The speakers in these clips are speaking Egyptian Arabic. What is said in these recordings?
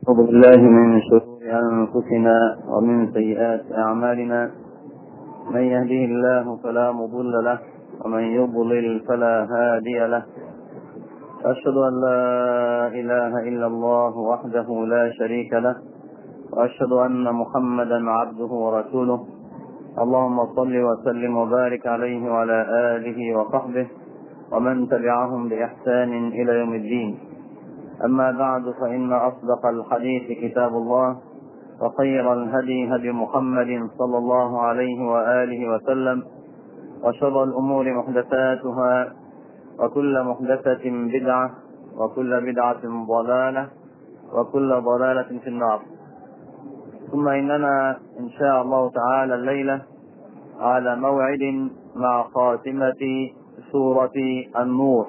أعوذ بالله من شرور أنفسنا ومن سيئات أعمالنا من يهده الله فلا مضل له ومن يضلل فلا هادي له أشهد أن لا إله إلا الله وحده لا شريك له وأشهد أن محمدا عبده ورسوله اللهم صل وسلم وبارك عليه وعلى آله وصحبه ومن تبعهم بإحسان إلى يوم الدين أما بعد فإن أصدق الحديث كتاب الله وخير الهدي هدي محمد صلى الله عليه وآله وسلم وشر الأمور محدثاتها وكل محدثة بدعة وكل بدعة ضلالة وكل ضلالة في النار ثم إننا إن شاء الله تعالى الليلة على موعد مع خاتمة سورة النور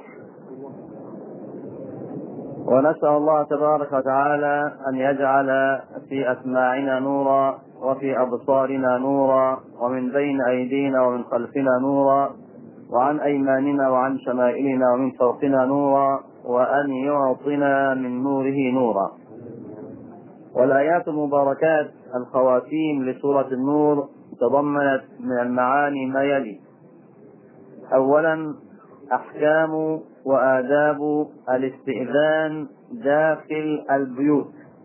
ونسأل الله تبارك وتعالى أن يجعل في أسماعنا نورا وفي أبصارنا نورا ومن بين أيدينا ومن خلفنا نورا وعن أيماننا وعن شمائلنا ومن فوقنا نورا وأن يعطنا من نوره نورا والآيات المباركات الخواتيم لسورة النور تضمنت من المعاني ما يلي أولا أحكام وآداب الاستئذان داخل البيوت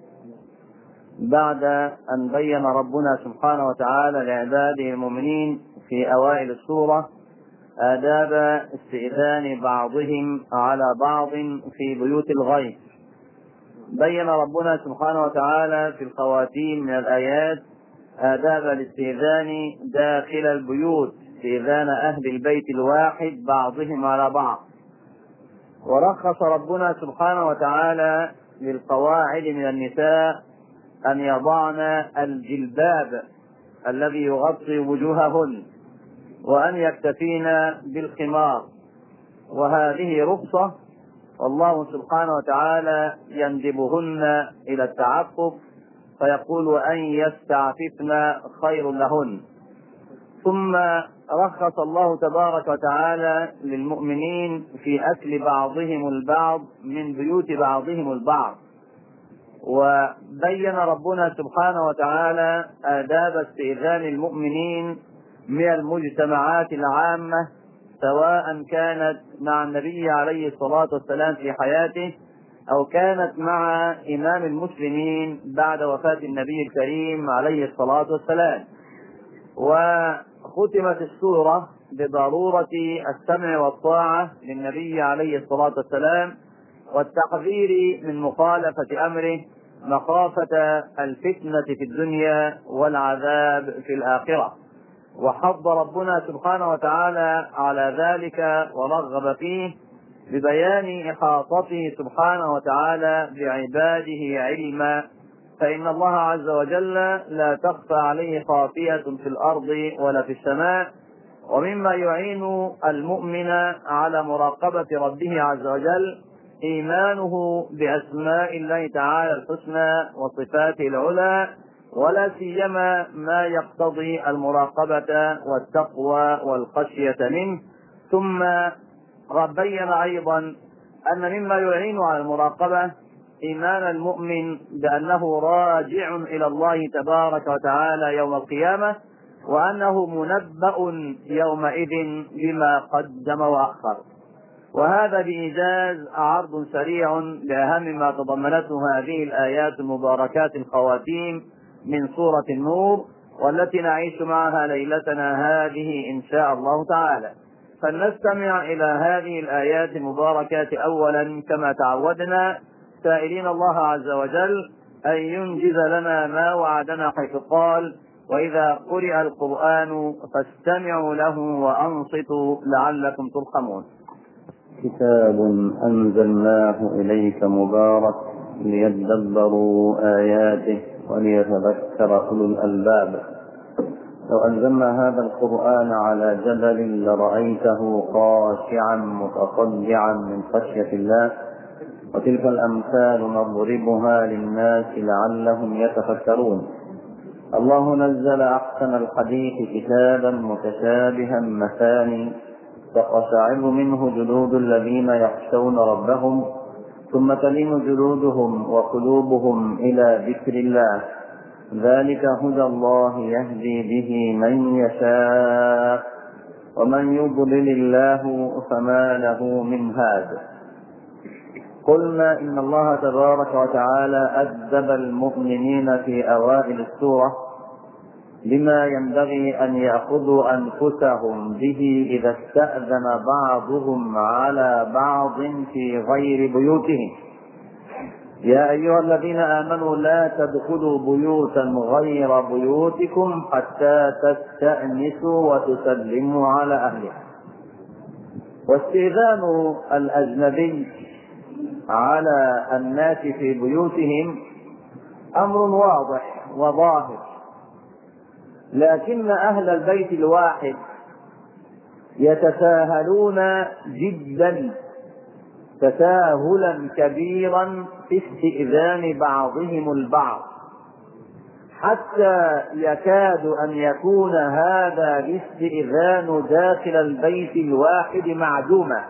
بعد أن بين ربنا سبحانه وتعالى لعباده المؤمنين في أوائل السورة آداب استئذان بعضهم على بعض في بيوت الغيب بين ربنا سبحانه وتعالى في الخواتيم من الآيات آداب الاستئذان داخل البيوت استئذان أهل البيت الواحد بعضهم على بعض ورخص ربنا سبحانه وتعالى للقواعد من النساء أن يضعن الجلباب الذي يغطي وجوههن وأن يكتفين بالخمار وهذه رخصة والله سبحانه وتعالى يندبهن إلى التعفف فيقول أن يستعففن خير لهن ثم رخص الله تبارك وتعالى للمؤمنين في أكل بعضهم البعض من بيوت بعضهم البعض وبين ربنا سبحانه وتعالى آداب استئذان المؤمنين من المجتمعات العامة سواء كانت مع النبي عليه الصلاة والسلام في حياته أو كانت مع إمام المسلمين بعد وفاة النبي الكريم عليه الصلاة والسلام وختمت السورة بضرورة السمع والطاعة للنبي عليه الصلاة والسلام والتحذير من مخالفة أمره مخافة الفتنة في الدنيا والعذاب في الآخرة وحض ربنا سبحانه وتعالى على ذلك ورغب فيه ببيان إحاطته سبحانه وتعالى بعباده علما فإن الله عز وجل لا تخفى عليه خافية في الأرض ولا في السماء ومما يعين المؤمن على مراقبة ربه عز وجل إيمانه بأسماء الله تعالى الحسنى وصفاته العلى ولا سيما ما يقتضي المراقبة والتقوى والخشية منه ثم بين أيضا أن مما يعين على المراقبة إيمان المؤمن بأنه راجع إلى الله تبارك وتعالى يوم القيامة وأنه منبأ يومئذ بما قدم وأخر وهذا بإيجاز عرض سريع لأهم ما تضمنته هذه الآيات المباركات الخواتيم من سورة النور والتي نعيش معها ليلتنا هذه إن شاء الله تعالى فلنستمع إلى هذه الآيات المباركات أولا كما تعودنا سائلين الله عز وجل أن ينجز لنا ما وعدنا حيث قال وإذا قرئ القرآن فاستمعوا له وأنصتوا لعلكم ترحمون كتاب أنزلناه إليك مبارك ليدبروا آياته وليتذكر أولو الألباب لو أنزلنا هذا القرآن على جبل لرأيته خاشعا متصدعا من خشية الله وتلك الأمثال نضربها للناس لعلهم يتفكرون الله نزل أحسن الحديث كتابا متشابها مثاني تقشعر منه جلود الذين يخشون ربهم ثم تلين جلودهم وقلوبهم إلى ذكر الله ذلك هدى الله يهدي به من يشاء ومن يضلل الله فما له من هاد قلنا إن الله تبارك وتعالى أدب المؤمنين في أوائل السورة لما ينبغي أن يأخذوا أنفسهم به إذا استأذن بعضهم على بعض في غير بيوتهم يا أيها الذين آمنوا لا تدخلوا بيوتا غير بيوتكم حتى تستأنسوا وتسلموا على أهلها واستئذان الأجنبي على الناس في بيوتهم أمر واضح وظاهر لكن أهل البيت الواحد يتساهلون جدا تساهلا كبيرا في استئذان بعضهم البعض حتى يكاد ان يكون هذا الاستئذان داخل البيت الواحد معدوما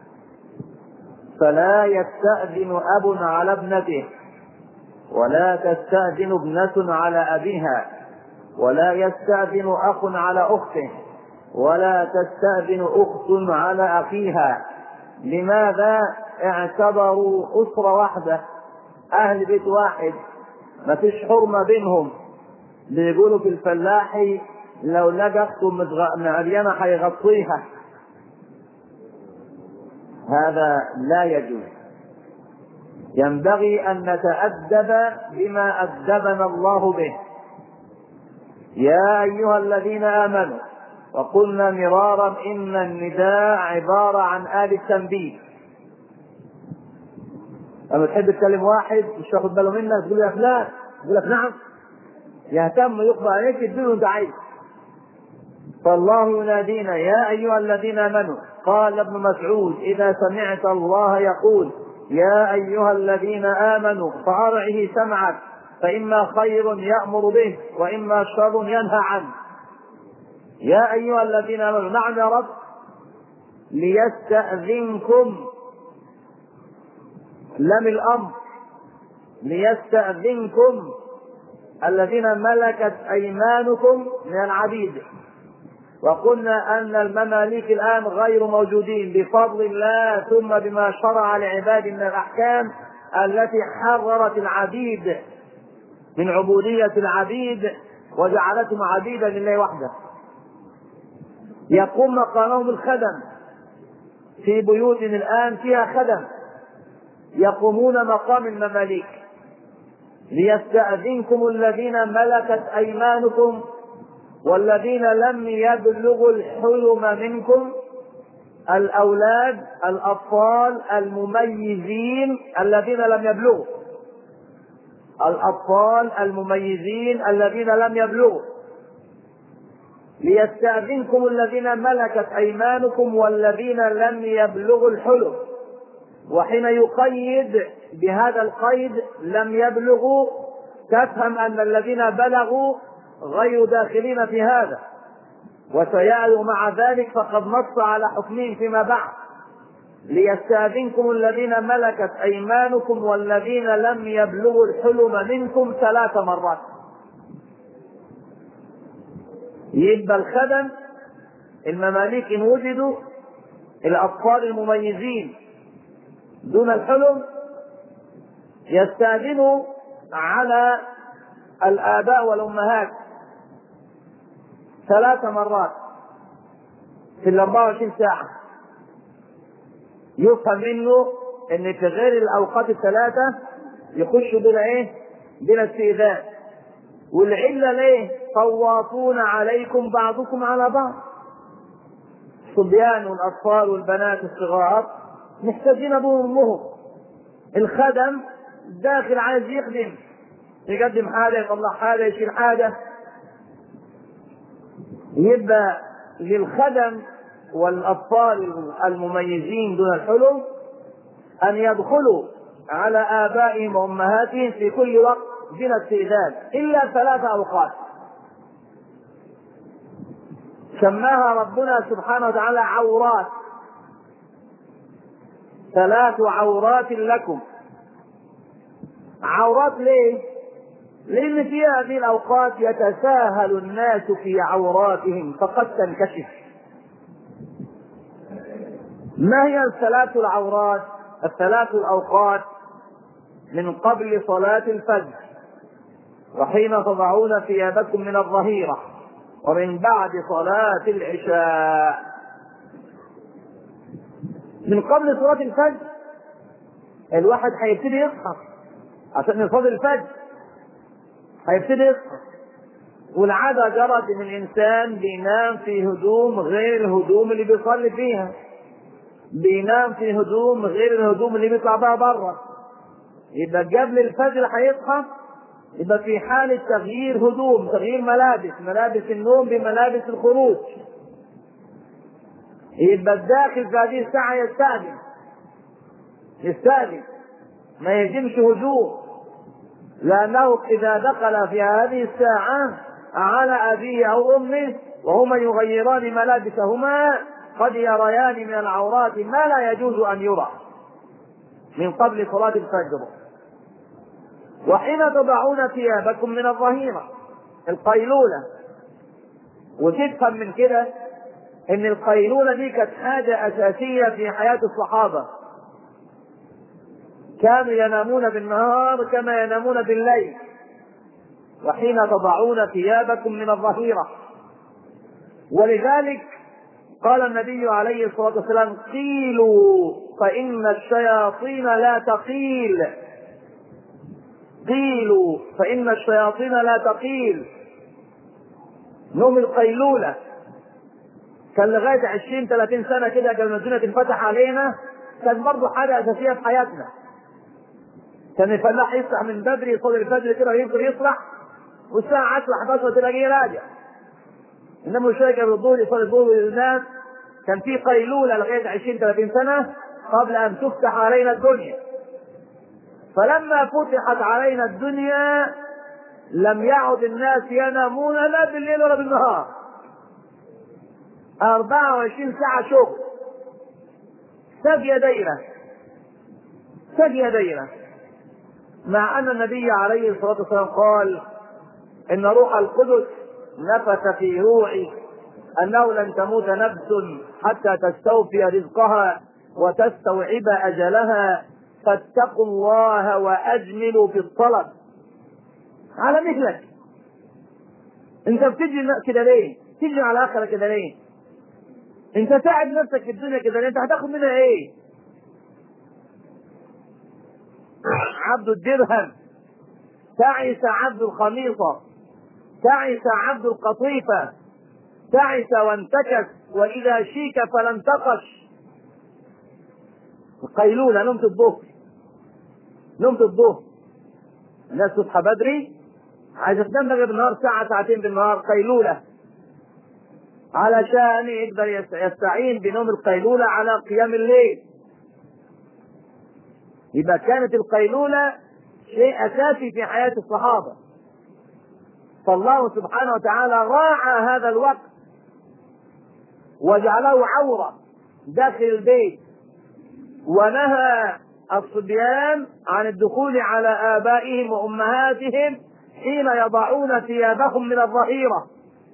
فلا يستأذن أب على ابنته ولا تستأذن ابنة على أبيها ولا يستأذن أخ على أخته ولا تستأذن أخت على أخيها لماذا اعتبروا أسرة واحدة أهل بيت واحد ما فيش حرمة بينهم بيقولوا في الفلاحي لو لقى أخته معريانة هيغطيها هذا لا يجوز ينبغي أن نتأدب بما أدبنا الله به يا أيها الذين آمنوا وقلنا مرارا إن النداء عبارة عن آل التنبيه لما تحب تكلم واحد مش واخد باله منك تقول له يا فلان يقول لك نعم يهتم يقبل عليك تديله انت عايز فالله ينادينا يا ايها الذين امنوا قال ابن مسعود اذا سمعت الله يقول يا ايها الذين امنوا فارعه سمعك فاما خير يامر به واما شر ينهى عنه يا ايها الذين امنوا نعم يا رب ليستاذنكم لم الامر ليستاذنكم الذين ملكت ايمانكم من العبيد وقلنا ان المماليك الان غير موجودين بفضل الله ثم بما شرع لعباده من الاحكام التي حررت العبيد من عبوديه العبيد وجعلتهم عبيدا لله وحده يقوم مقامهم الخدم في بيوت الان فيها خدم يقومون مقام المماليك ليستأذنكم الذين ملكت أيمانكم والذين لم يبلغوا الحلم منكم الأولاد الأطفال المميزين الذين لم يبلغوا الأطفال المميزين الذين لم يبلغوا ليستأذنكم الذين ملكت أيمانكم والذين لم يبلغوا الحلم وحين يقيد بهذا القيد لم يبلغوا تفهم ان الذين بلغوا غير داخلين في هذا وسيعلو مع ذلك فقد نص على حكمهم فيما بعد ليستاذنكم الذين ملكت ايمانكم والذين لم يبلغوا الحلم منكم ثلاث مرات يبقى الخدم المماليك ان وجدوا الاطفال المميزين دون الحلم يستأذن على الآباء والأمهات ثلاث مرات في ال 24 ساعة يفهم منه ان في غير الاوقات الثلاثة يخش بلا ايه؟ بلا استئذان والعلة ليه؟ طوافون عليكم بعضكم على بعض الصبيان والاطفال والبنات الصغار محتاجين ابوهم وامهم الخدم داخل عايز يخدم يقدم حاجه يطلع حاجه يشيل حاجه يبقى للخدم والاطفال المميزين دون الحلم ان يدخلوا على ابائهم وامهاتهم في كل وقت بلا استئذان الا ثلاث اوقات سماها ربنا سبحانه وتعالى عورات ثلاث عورات لكم عورات ليه لان في هذه الاوقات يتساهل الناس في عوراتهم فقد تنكشف ما هي الثلاث العورات الثلاث الاوقات من قبل صلاه الفجر وحين تضعون ثيابكم من الظهيره ومن بعد صلاه العشاء من قبل صلاه الفجر الواحد هيبتدي يصحى عشان يصلي الفجر هيبتدي يصحى والعادة جرت ان الانسان بينام في هدوم غير الهدوم اللي بيصلي فيها بينام في هدوم غير الهدوم اللي بيطلع بها بره يبقى قبل الفجر هيصحى يبقى في حالة تغيير هدوم تغيير ملابس ملابس النوم بملابس الخروج يبقى الداخل في هذه الساعة يستأذن يستأذن ما يجمش هدوم لأنه إذا دخل في هذه الساعة على أبيه أو أمه وهما يغيران ملابسهما قد يريان من العورات ما لا يجوز أن يرى من قبل صلاة الفجر وحين تضعون ثيابكم من الظهيرة القيلولة وتفهم من كده ان القيلولة دي كانت حاجة اساسية في حياة الصحابة كانوا ينامون بالنهار كما ينامون بالليل وحين تضعون ثيابكم من الظهيرة ولذلك قال النبي عليه الصلاة والسلام قيلوا فإن الشياطين لا تقيل قيلوا فإن الشياطين لا تقيل نوم القيلولة كان لغاية عشرين ثلاثين سنة كده قبل ما الدنيا تنفتح علينا كان برضه حاجة أساسية في حياتنا كان الفلاح يصحى من بدري يصلي الفجر كده يفضل يصلح والساعة 10 11 تلاقيه راجع انما شويه قبل الظهر يصلي الظهر وينام كان في قيلولة لغاية 20 30 سنة قبل أن تفتح علينا الدنيا فلما فتحت علينا الدنيا لم يعد الناس ينامون لا بالليل ولا بالنهار 24 ساعة شغل ساقية دايرة ساقية دايرة مع أن النبي عليه الصلاة والسلام قال إن روح القدس نفث في روعي أنه لن تموت نفس حتى تستوفي رزقها وتستوعب أجلها فاتقوا الله وأجملوا في الطلب على مثلك انت بتجري كده ليه؟ تجري على اخره كده ليه؟ انت تعب نفسك في الدنيا كده ليه؟ انت هتاخد منها ايه؟ عبد الدرهم تعس عبد الخميصة تعس عبد القطيفة تعس وانتكس وإذا شيك فلم تقش القيلولة نمت الظهر نمت الظهر الناس تصحى بدري عايزة تنام بقى بالنهار ساعة ساعتين بالنهار قيلولة علشان يقدر يستعين بنوم القيلولة على قيام الليل يبقى كانت القيلولة شيء أساسي في حياة الصحابة فالله سبحانه وتعالى راعى هذا الوقت وجعله عورة داخل البيت ونهى الصبيان عن الدخول على آبائهم وأمهاتهم حين يضعون ثيابهم من الظهيرة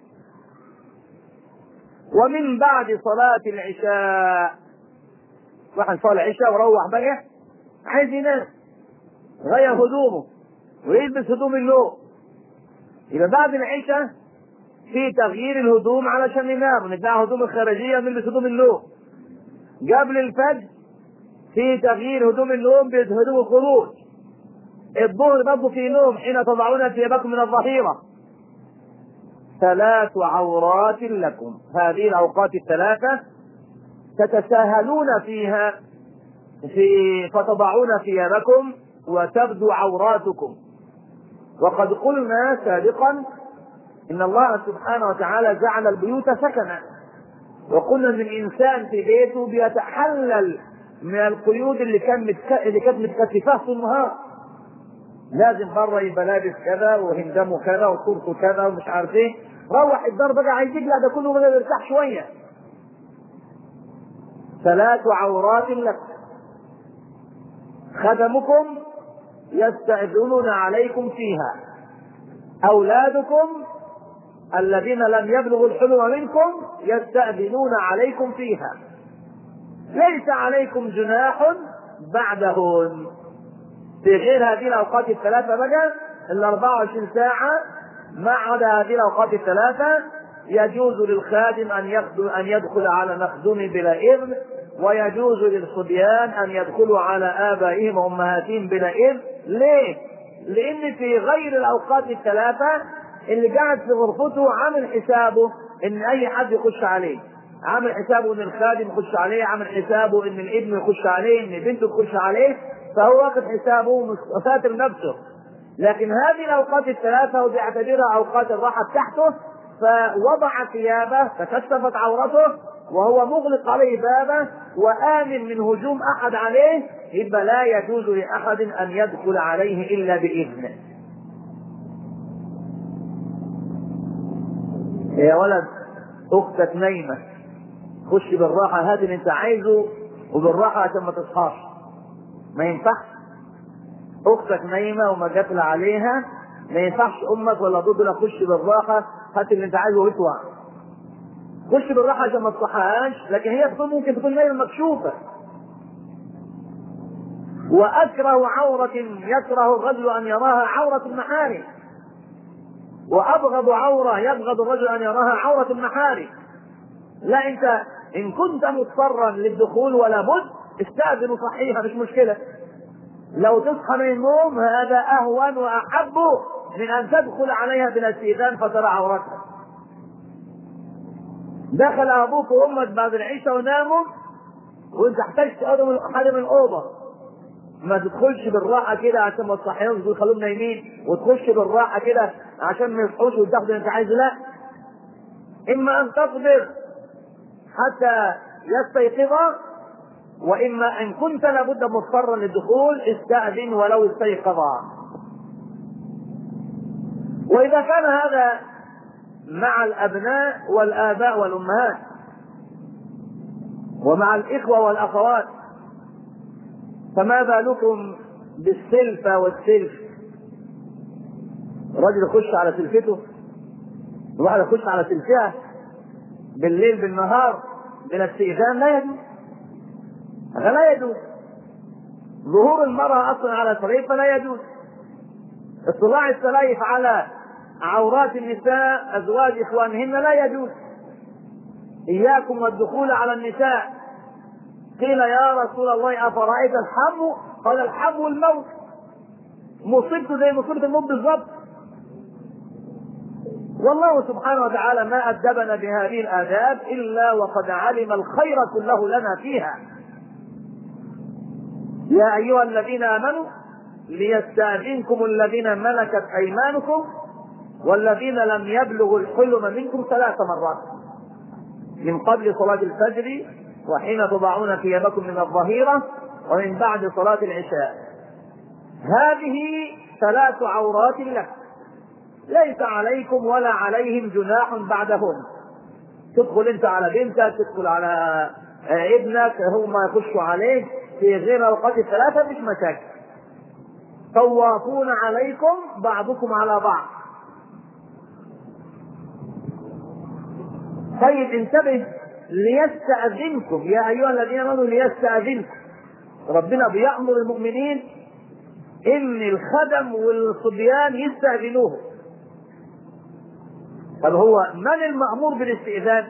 ومن بعد صلاة العشاء واحد صلى العشاء وروح بقى عايز ينام غير هدومه ويلبس هدوم النوم يبقى بعد العشاء في تغيير الهدوم علشان ينام نقلع هدوم الخارجيه ونلبس هدوم النوم قبل الفجر في تغيير هدوم النوم بهدوم الخروج الظهر برضه في نوم حين تضعون ثيابكم من الظهيره ثلاث عورات لكم هذه الاوقات الثلاثه تتساهلون فيها في فتضعون ثيابكم وتبدو عوراتكم وقد قلنا سابقا ان الله سبحانه وتعالى جعل البيوت سكنا وقلنا ان الانسان في بيته بيتحلل من القيود اللي كان متك... اللي كانت متكتفاه في النهار لازم بره يبقى لابس كذا وهندمه كذا وصورته كذا ومش عارف ايه روح الدار بقى عايز يقلع ده كله بقى يرتاح شويه ثلاث عورات لكم خدمكم يستأذنون عليكم فيها أولادكم الذين لم يبلغوا الحلم منكم يستأذنون عليكم فيها ليس عليكم جناح بعدهن في غير هذه الأوقات الثلاثة بقى ال 24 ساعة ما عدا هذه الأوقات الثلاثة يجوز للخادم أن يخدم أن يدخل على مخدوم بلا إذن ويجوز للصبيان أن يدخلوا على آبائهم وأمهاتهم بلا إذن ليه؟ لأن في غير الأوقات الثلاثة اللي قاعد في غرفته عامل حسابه إن أي حد يخش عليه عامل حسابه ان الخادم يخش عليه عامل حسابه ان الابن يخش عليه ان بنته تخش عليه فهو واخد حسابه وساتر نفسه لكن هذه الاوقات الثلاثه وبيعتبرها اوقات الراحه بتاعته فوضع ثيابه فكشفت عورته وهو مغلق عليه بابه وآمن من هجوم أحد عليه يبقى لا يجوز لأحد أن يدخل عليه إلا بإذنه. يا ولد أختك نايمة خش بالراحة هات اللي أنت عايزه وبالراحة عشان ما تصحاش. ما ينفعش. أختك نايمة وما قتل عليها ما ينفعش أمك ولا ضد لا خش بالراحة هات اللي أنت عايزه واسوع. خش بالراحة عشان ما تصحاش لكن هي تكون ممكن تكون نايمة مكشوفة. وأكره عورة يكره الرجل أن يراها عورة المحارم. وأبغض عورة يبغض الرجل أن يراها عورة المحارم. لا أنت إن كنت مضطرا للدخول ولا بد استأذن وصحيها مش مشكلة. لو تصحى من النوم هذا أهون وأحب من أن تدخل عليها بلا استئذان فترى عورتها. دخل ابوك وامك بعد العشاء وناموا وانت احتجت حاجه من الاوضه ما تدخلش بالراحه كده عشان ما تصحيهمش وتخليهم نايمين وتخش بالراحه كده عشان ما يصحوش وتاخد اللي انت عايزه لا اما ان تصبر حتى يستيقظا واما ان كنت لابد مضطرا للدخول استاذن ولو استيقظا واذا كان هذا مع الابناء والاباء والامهات ومع الاخوه والاخوات فما بالكم بالسلفه والسلف رجل يخش على سلفته واحد يخش على سلفها بالليل بالنهار بلا استئذان لا يجوز هذا لا يجوز ظهور المرأة أصلا على سرير لا يجوز اطلاع السلايف على عورات النساء أزواج إخوانهن لا يجوز إياكم والدخول على النساء قيل يا رسول الله أفرأيت الحم قال الحم الموت مصيبته زي مصيبة الموت بالضبط والله سبحانه وتعالى ما أدبنا بهذه الآداب إلا وقد علم الخير كله لنا فيها يا أيها الذين آمنوا ليستأذنكم الذين ملكت أيمانكم والذين لم يبلغوا الحلم منكم ثلاث مرات من قبل صلاة الفجر وحين تضعون ثيابكم من الظهيرة ومن بعد صلاة العشاء هذه ثلاث عورات لك ليس عليكم ولا عليهم جناح بعدهن تدخل انت على بنتك تدخل على ابنك هم يخشوا عليك في غير الاوقات الثلاثه مش مشاكل طوافون عليكم بعضكم على بعض طيب انتبه ليستأذنكم يا أيها الذين آمنوا ليستأذنكم ربنا بيأمر المؤمنين إن الخدم والصبيان يستأذنوه طب هو من المأمور بالاستئذان؟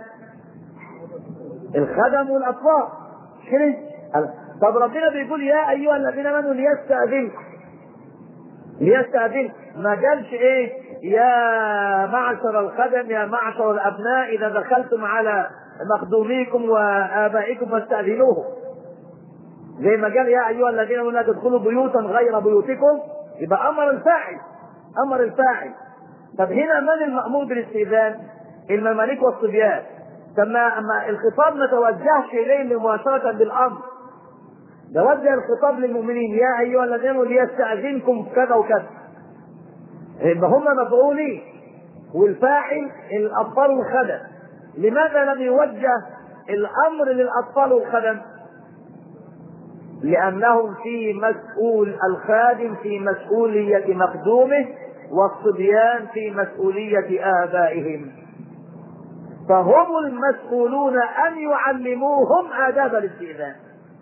الخدم والأطفال كده طب ربنا بيقول يا أيها الذين آمنوا ليستأذنكم ليستأذن ما قالش ايه يا معشر الخدم يا معشر الابناء اذا دخلتم على مخدوميكم وابائكم فاستاذنوه زي ما قال يا ايها الذين امنوا لا تدخلوا بيوتا غير بيوتكم يبقى امر الفاعل امر الفاعل طب هنا من المامور بالاستئذان؟ المماليك والصبيان طب ما الخطاب ما توجهش اليه مباشره بالامر ده وجه الخطاب للمؤمنين يا ايها الذين امنوا ليستاذنكم كذا وكذا يبقى هم مفعولين والفاعل الاطفال والخدم لماذا لم يوجه الامر للاطفال والخدم لأنهم في مسؤول الخادم في مسؤولية مخدومه والصبيان في مسؤولية آبائهم فهم المسؤولون أن يعلموهم آداب الاستئذان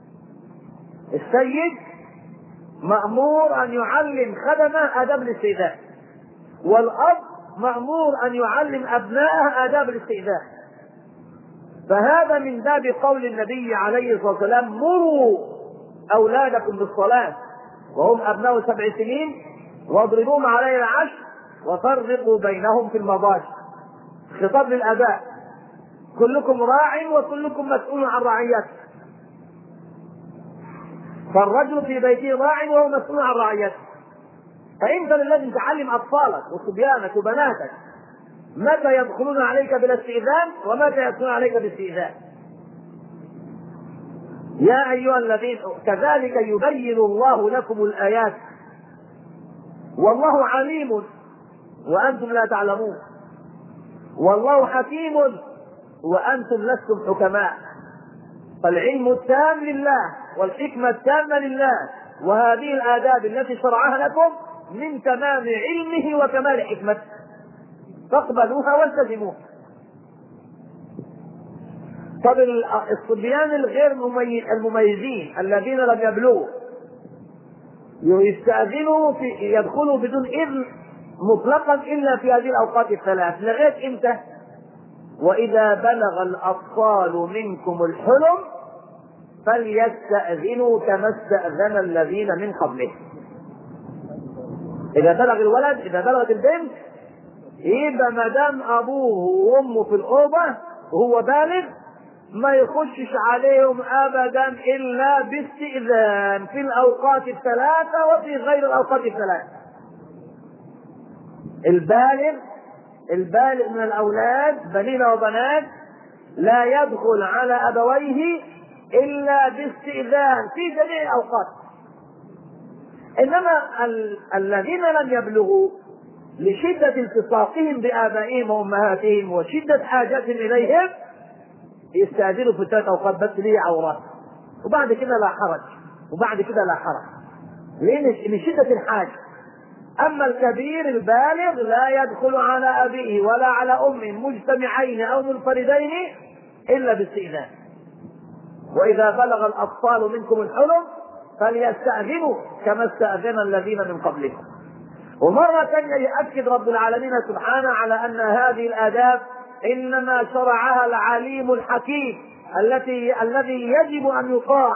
السيد مأمور أن يعلم خدمه آداب الاستئذان والأب مأمور أن يعلم أبنائه آداب الاستئذان فهذا من باب قول النبي عليه الصلاة والسلام مروا أولادكم بالصلاة وهم أبناء سبع سنين واضربوهم عليها العشر وفرقوا بينهم في المضاجع خطاب للآباء كلكم راع وكلكم مسؤول عن رعيته فالرجل في بيته راع وهو مسؤول عن رعيته فانت الذي تعلم اطفالك وصبيانك وبناتك متى يدخلون عليك بالاستئذان ومتى يدخلون عليك بالاستئذان يا ايها الذين كذلك يبين الله لكم الايات والله عليم وانتم لا تعلمون والله حكيم وانتم لستم حكماء فالعلم التام لله والحكمة التامة لله وهذه الآداب التي شرعها لكم من تمام علمه وكمال حكمته فاقبلوها والتزموها طب الصبيان الغير المميزين الذين لم يبلغوا يستأذنوا في يدخلوا بدون إذن مطلقا إلا في هذه الأوقات الثلاث لغاية إمتى؟ وإذا بلغ الأطفال منكم الحلم فليستأذنوا كما استأذن الذين من قبلهم إذا بلغ الولد إذا بلغت البنت يبقى ما دام أبوه وأمه في الأوضة وهو بالغ ما يخشش عليهم أبدا إلا باستئذان في الأوقات الثلاثة وفي غير الأوقات الثلاثة البالغ البالغ من الأولاد بنين وبنات لا يدخل على أبويه إلا باستئذان في جميع الأوقات إنما ال- الذين لم يبلغوا لشدة التصاقهم بآبائهم وأمهاتهم وشدة حاجتهم إليهم يستأذنوا في الثلاث أوقات بس ليه عورات وبعد كده لا حرج وبعد كده لا حرج لأن من شدة الحاجة أما الكبير البالغ لا يدخل على أبيه ولا على أمه مجتمعين أو منفردين إلا باستئذان وإذا بلغ الأطفال منكم الحلم فليستأذنوا كما استأذن الذين من قبلهم ومرة ثانية يؤكد رب العالمين سبحانه على أن هذه الآداب إنما شرعها العليم الحكيم التي الذي يجب أن يطاع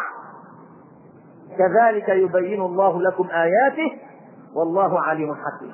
كذلك يبين الله لكم آياته والله عليم حكيم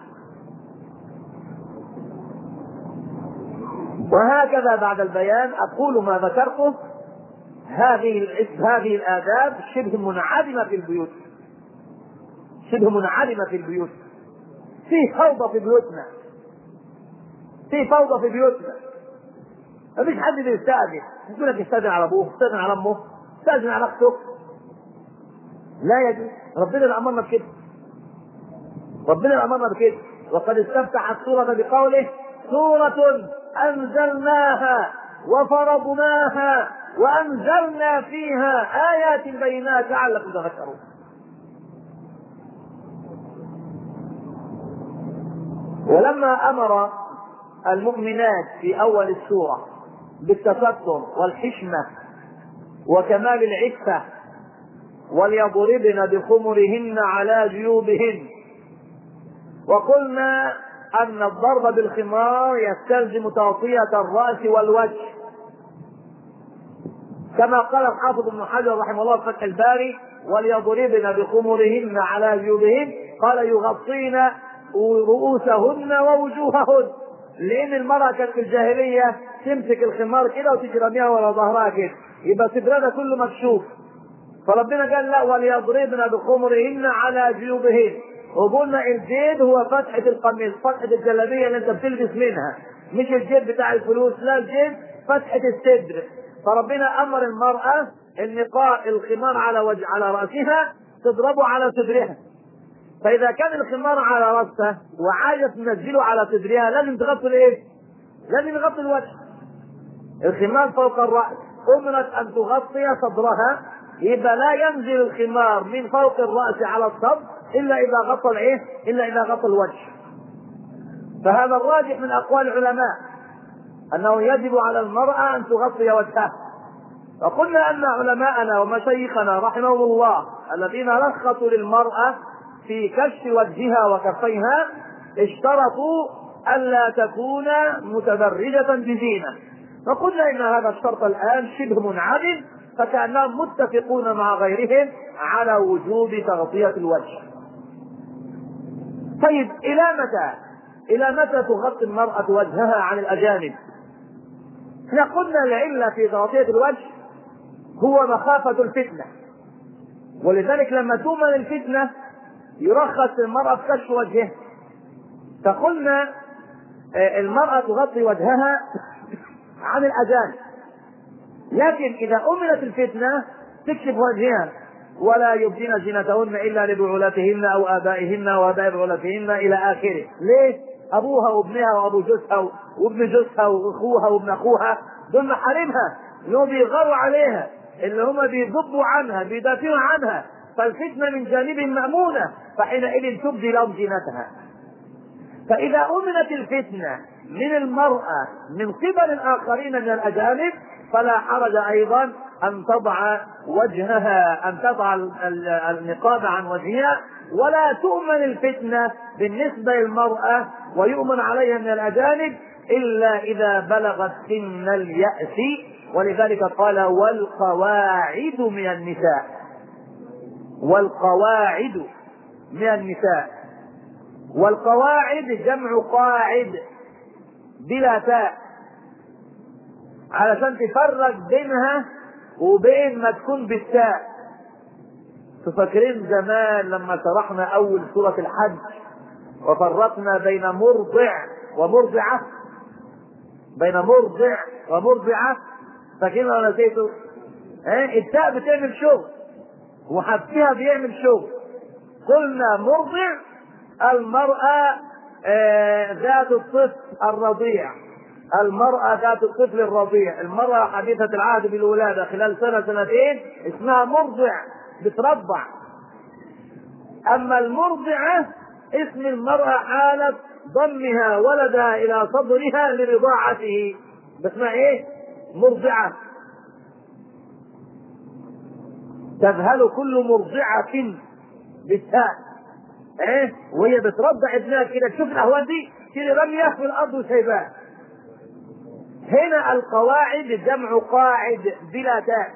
وهكذا بعد البيان أقول ما ذكرته هذه هذه الآداب شبه منعدمة في البيوت شبه منعدمة في البيوت في فوضى في بيوتنا في فوضى في بيوتنا ما فيش حد بيستأذن يقول لك استأذن على أبوه استأذن على أمه استأذن على أخته لا يجوز ربنا اللي أمرنا بكده ربنا اللي أمرنا بكده وقد استفتح السورة بقوله سورة أنزلناها وفرضناها وأنزلنا فيها آيات بينات لعلكم تذكرون ولما أمر المؤمنات في أول السورة بالتستر والحشمة وكمال العفة وليضربن بخمرهن على جيوبهن وقلنا أن الضرب بالخمار يستلزم تغطية الرأس والوجه كما قال الحافظ ابن حجر رحمه الله في فتح الباري وليضربن بخمرهن على جيوبهن قال يغطين رؤوسهن ووجوههن لان المراه كانت في الجاهليه تمسك الخمار كده وتجرميها ورا ظهرها كده يبقى صدرها كله مكشوف فربنا قال لا وليضربن بخمرهن على جيوبهن وقلنا الجيب هو فتحة القميص فتحة الجلابية اللي انت بتلبس منها مش الجيب بتاع الفلوس لا الجيب فتحة الصدر فربنا امر المرأة ان الخمار على وجه على رأسها تضربه على صدرها فاذا كان الخمار على راسها وعايزه تنزله على صدرها لازم تغطي الايه؟ لازم يغطي الوجه. الخمار فوق الراس امرت ان تغطي صدرها يبقى لا ينزل الخمار من فوق الراس على الصدر الا اذا غطى الايه؟ الا اذا غطى الوجه. فهذا الراجح من اقوال العلماء انه يجب على المراه ان تغطي وجهها. وقلنا ان علماءنا ومشايخنا رحمهم الله الذين رخصوا للمراه في كشف وجهها وكفيها اشترطوا الا تكون متبرجه بزينه. فقلنا ان هذا الشرط الان شبه منعدم فكانهم متفقون مع غيرهم على وجوب تغطيه الوجه. طيب الى متى؟ الى متى تغطي المراه وجهها عن الاجانب؟ احنا قلنا العله في تغطيه الوجه هو مخافه الفتنه. ولذلك لما تؤمن الفتنه يرخص المراه في كشف وجهها. فقلنا المراه تغطي وجهها عن الاجانب. لكن اذا امنت الفتنه تكشف وجهها ولا يبدين زينتهن الا لبعولتهن او ابائهن واباء بعولتهن الى اخره، ليه؟ ابوها وابنها وابو جوزها وابن جوزها واخوها وابن اخوها دول محارمها اللي هم بيغاروا عليها اللي هم بيضبوا عنها بيدافعوا عنها فالفتنه من جانبهم مامونه فحينئذ تبدي لهم زينتها. فاذا امنت الفتنه من المراه من قبل الاخرين من الاجانب فلا حرج ايضا ان تضع وجهها ان تضع النقاب عن وجهها ولا تؤمن الفتنه بالنسبه للمراه ويؤمن عليها من الاجانب الا اذا بلغت سن الياس ولذلك قال والقواعد من النساء والقواعد من النساء والقواعد جمع قاعد بلا تاء علشان تفرق بينها وبين ما تكون بالتاء تفكرين زمان لما شرحنا اول سورة الحج وفرقنا بين مرضع ومرضعة بين مرضع ومرضعة فاكرين ولا نسيتوا؟ ايه التاء بتعمل شغل وحبسها بيعمل شغل قلنا مرضع المرأة آه ذات الطفل الرضيع المرأة ذات الطفل الرضيع المرأة حديثة العهد بالولادة خلال سنة سنتين اسمها مرضع بترضع أما المرضعة اسم المرأة حالة ضمها ولدها إلى صدرها لرضاعته اسمها إيه؟ مرضعة تذهل كل مرضعة بالتاء ايه وهي بترضع ابنها كده تشوف الاهوال دي كده رميه في الارض وسايباه هنا القواعد جمع قاعد بلا تاء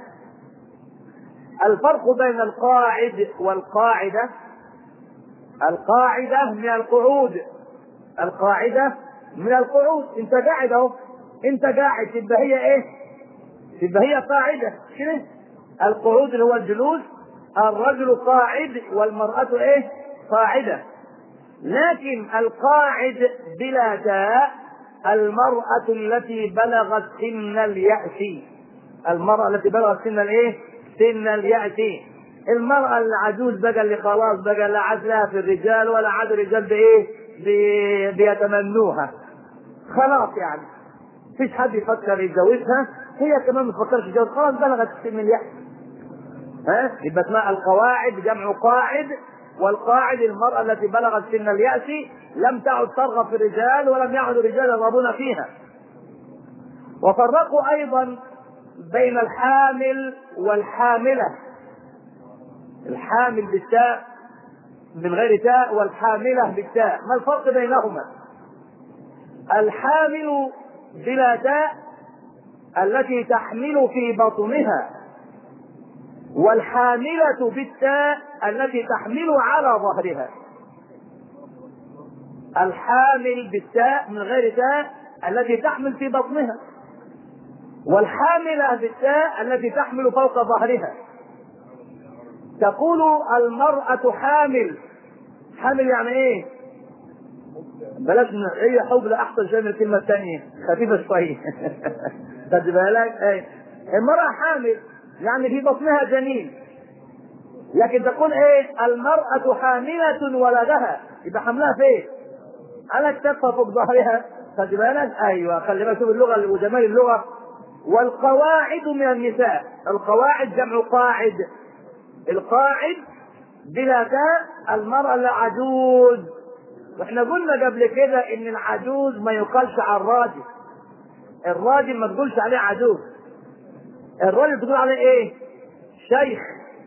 الفرق بين القاعد والقاعدة القاعدة من القعود القاعدة من القعود انت قاعد اهو انت قاعد تبقى هي ايه؟ تبقى هي قاعدة كده القعود اللي هو الجلوس الرجل قاعد والمرأة ايه؟ قاعدة لكن القاعد بلا تاء المرأة التي بلغت سن اليأس المرأة التي بلغت سن الايه؟ سن اليأس المرأة العجوز بقى اللي خلاص بقى لا عاد لها في الرجال ولا عاد الرجال بايه؟ بي بيتمنوها خلاص يعني فيش حد يفكر يتجوزها هي كمان ما تفكرش تتجوز خلاص بلغت سن اليأس ها يبقى اسمها القواعد جمع قاعد والقاعد المرأة التي بلغت سن اليأس لم تعد ترغب في الرجال ولم يعد الرجال يرغبون فيها وفرقوا أيضا بين الحامل والحاملة الحامل بالتاء من غير تاء والحاملة بالتاء ما الفرق بينهما الحامل بلا تاء التي تحمل في بطنها والحاملة بالتاء التي تحمل على ظهرها الحامل بالتاء من غير تاء التي تحمل في بطنها والحاملة بالتاء التي تحمل فوق ظهرها تقول المرأة حامل حامل يعني ايه؟ بلاش من هي حبلى احسن شويه من الكلمه الثانيه خفيفه شويه خد بالك ايه المرأة حامل يعني في بطنها جنين لكن تقول ايه المرأة حاملة ولدها يبقى حملها فين؟ على كتفها فوق ظهرها خد بالك ايوه خلي بالك شوف اللغة وجمال اللغة والقواعد من النساء القواعد جمع قاعد القاعد بلا تاء المرأة العجوز واحنا قلنا قبل كده ان العجوز ما يقالش على الراجل الراجل ما تقولش عليه عجوز الراجل تقول عليه ايه شيخ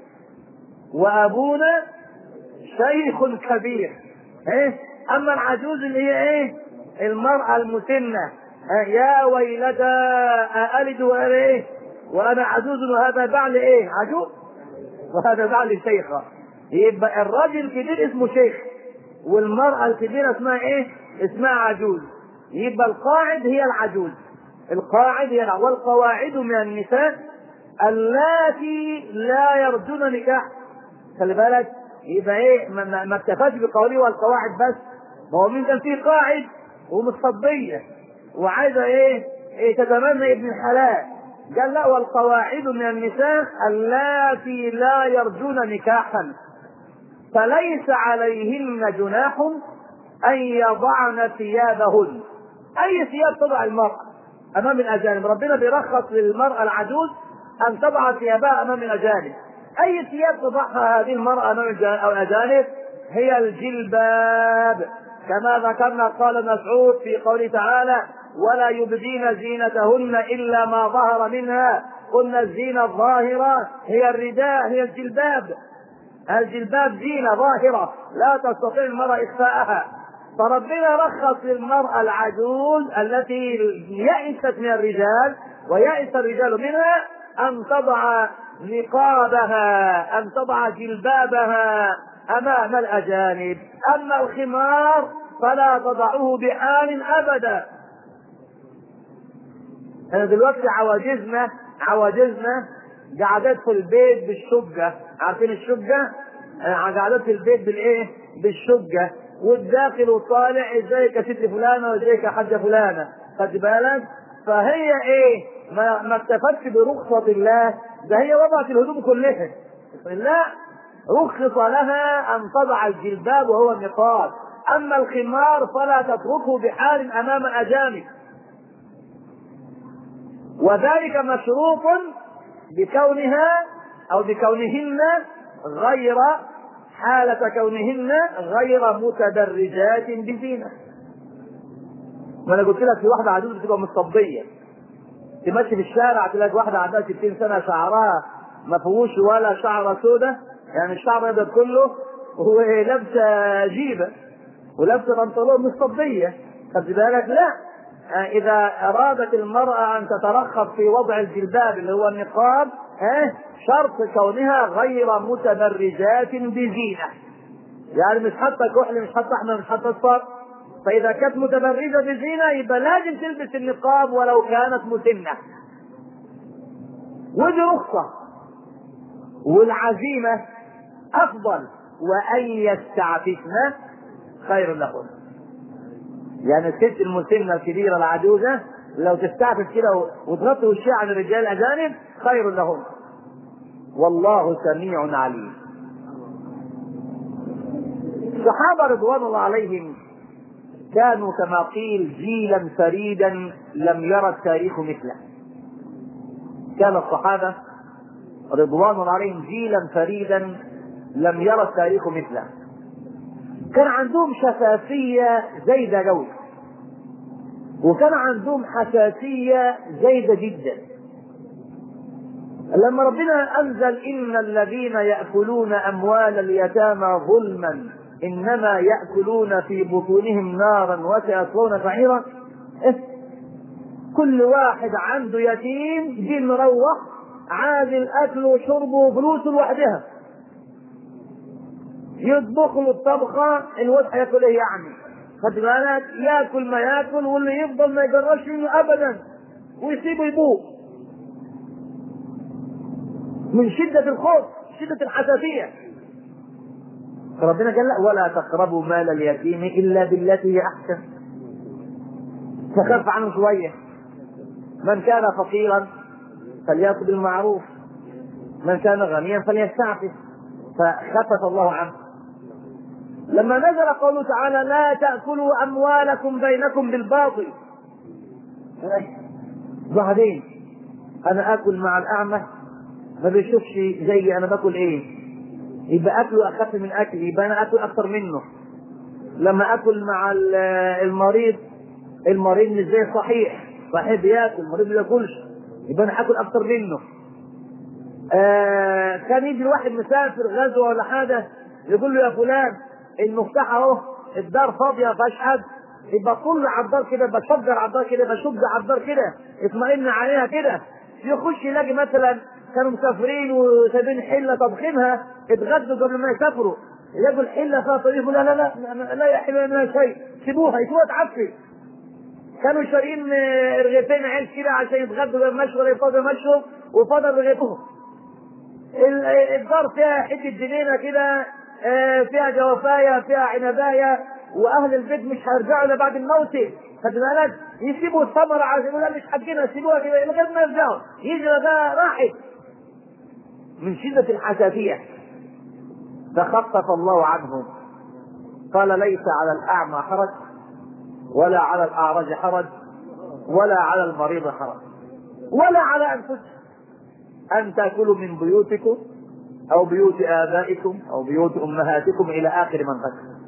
وابونا شيخ كبير ايه اما العجوز اللي هي ايه المرأة المسنة يا ويلتى ألد وأنا إيه؟ وأنا عجوز وهذا بعل إيه؟ عجوز وهذا بعل شيخة يبقى الراجل الكبير اسمه شيخ والمرأة الكبيرة اسمها إيه؟ اسمها عجوز يبقى القاعد هي العجوز القاعد هي العجوز. والقواعد من النساء اللاتي لا يرجون نكاح خلي بالك يبقى ايه ما, ما اكتفاش بقوله والقواعد بس ما هو مين كان فيه قاعد ومصطبيه وعايزه ايه, إيه تتمنى ابن الحلال قال لا والقواعد من النساء اللاتي لا يرجون نكاحا فليس عليهن جناح ان يضعن ثيابهن اي ثياب تضع المراه امام الاجانب ربنا بيرخص للمراه العجوز ان تضع ثيابها امام الاجانب اي ثياب تضعها هذه المراه امام الاجانب هي الجلباب كما ذكرنا قال مسعود في قوله تعالى ولا يبدين زينتهن الا ما ظهر منها قلنا الزينه الظاهره هي الرداء هي الجلباب الجلباب زينه ظاهره لا تستطيع المراه اخفاءها فربنا رخص للمراه العجوز التي يئست من الرجال ويئس الرجال منها ان تضع نقابها ان تضع جلبابها امام الاجانب اما الخمار فلا تضعه بحال ابدا انا دلوقتي عواجزنا عواجزنا قعدات في البيت بالشقه عارفين الشقه قعدات في البيت بالايه بالشقه والداخل وطالع ازيك يا ست فلانه وازيك يا حاجه فلانه خد بالك فهي ايه ما ما اكتفتش برخصه الله ده هي وضعت الهدوم كلها لا رخص لها ان تضع الجلباب وهو النقاب اما الخمار فلا تتركه بحال امام اجانب وذلك مشروط بكونها او بكونهن غير حالة كونهن غير متدرجات بزينة. ما انا قلت لك في واحدة عجوز بتبقى مصطبية. تمشي في الشارع تلاقي واحدة عندها 60 سنة شعرها ما فيهوش ولا شعرة سودة يعني الشعر ابيض كله ولابسة جيبة ولابسة بنطلون مصطبية خد بالك لا إذا أرادت المرأة أن تترخص في وضع الجلباب اللي هو النقاب ها شرط كونها غير متبرجات بزينة يعني مش حاطة كحل مش حاطة أحمر مش حاطة أصفر فإذا كانت متبرجة بزينة يبقى لازم تلبس النقاب ولو كانت مسنة ودي رخصة والعزيمة أفضل وأن يستعففن خير لهن يعني الست المسنه الكبيره العجوزه لو تستعفف كده وتغطي وشها عن الرجال الاجانب خير لهم والله سميع عليم الصحابه رضوان الله عليهم كانوا كما قيل جيلا فريدا لم يرى التاريخ مثله كان الصحابه رضوان الله عليهم جيلا فريدا لم يرى التاريخ مثله كان عندهم شفافية زايدة قوي وكان عندهم حساسية زايدة جدا لما ربنا أنزل إن الذين يأكلون أموال اليتامى ظلما إنما يأكلون في بطونهم نارا وسيصلون سعيرا إيه؟ كل واحد عنده يتيم جه مروح عادل أكله وشربه وفلوسه لوحدها يطبخ له الطبخه الواد هياكل ايه يعني؟ خد بالك ياكل ما ياكل واللي يفضل ما يجربش منه ابدا ويسيبه يبوظ من شدة الخوف شدة الحساسية فربنا قال لا ولا تقربوا مال اليتيم إلا بالتي هي أحسن فخف عنه شوية من كان فقيرا فليأكل بالمعروف من كان غنيا فليستعفف فخفف الله عنه لما نزل قوله تعالى لا تأكلوا أموالكم بينكم بالباطل بعدين انا اكل مع الاعمى ما بيشوفش زي انا باكل ايه يبقى اكله اخف من اكلي يبقى انا اكل اكتر منه لما اكل مع ال- المريض المريض مش زي الصحيح صحيح بياكل المريض ما بياكلش يبقى انا هاكل اكتر منه آه كان يجي واحد مسافر غزوه ولا حاجه يقول له يا فلان المفتاح اهو الدار فاضيه ما فيهاش حد يبقى طل على الدار كده بشجر على الدار كده بشد على الدار كده اطمئن عليها كده يخش يلاقي مثلا كانوا مسافرين وسايبين حله طابخينها اتغدوا قبل ما يسافروا يلاقوا الحله فيها طريق يقول لا لا لا لا, لا يحل منها شيء سيبوها يسيبوها تعفي كانوا شارين آه، رغيفين عيش كده عشان يتغدوا قبل ما يمشوا ولا يفضلوا يمشوا وفضل رغيفهم ال- الدار فيها حته جنينه كده آه، فيها جوافايه فيها عنبايه واهل البيت مش هيرجعوا الا بعد الموت خد بالك يسيبوا الثمره عشان يقولوا لا مش حقنا سيبوها كده لغايه ما يرجعوا يجي ده راحت من شده الحساسيه فخفف الله عنهم قال ليس على الاعمى حرج ولا على الاعرج حرج ولا على المريض حرج ولا على انفسكم أن تأكلوا من بيوتكم أو بيوت آبائكم أو بيوت أمهاتكم إلى آخر من ذكر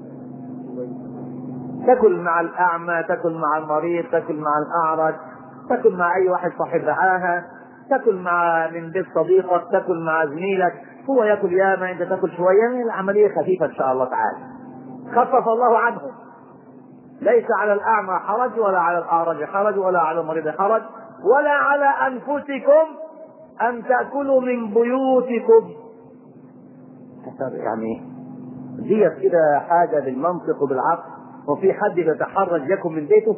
تاكل مع الأعمى تاكل مع المريض تاكل مع الأعرج تاكل مع أي واحد صاحب رعاها تاكل مع من بيت صديقك تاكل مع زميلك هو ياكل ياما انت تاكل شويه العمليه خفيفه ان شاء الله تعالى خفف الله عنهم ليس على الاعمى حرج ولا على الاعرج حرج ولا على المريض حرج ولا على انفسكم ان تاكلوا من بيوتكم يعني ديت كده حاجه بالمنطق وبالعقل وفي حد بيتحرج يكن من بيته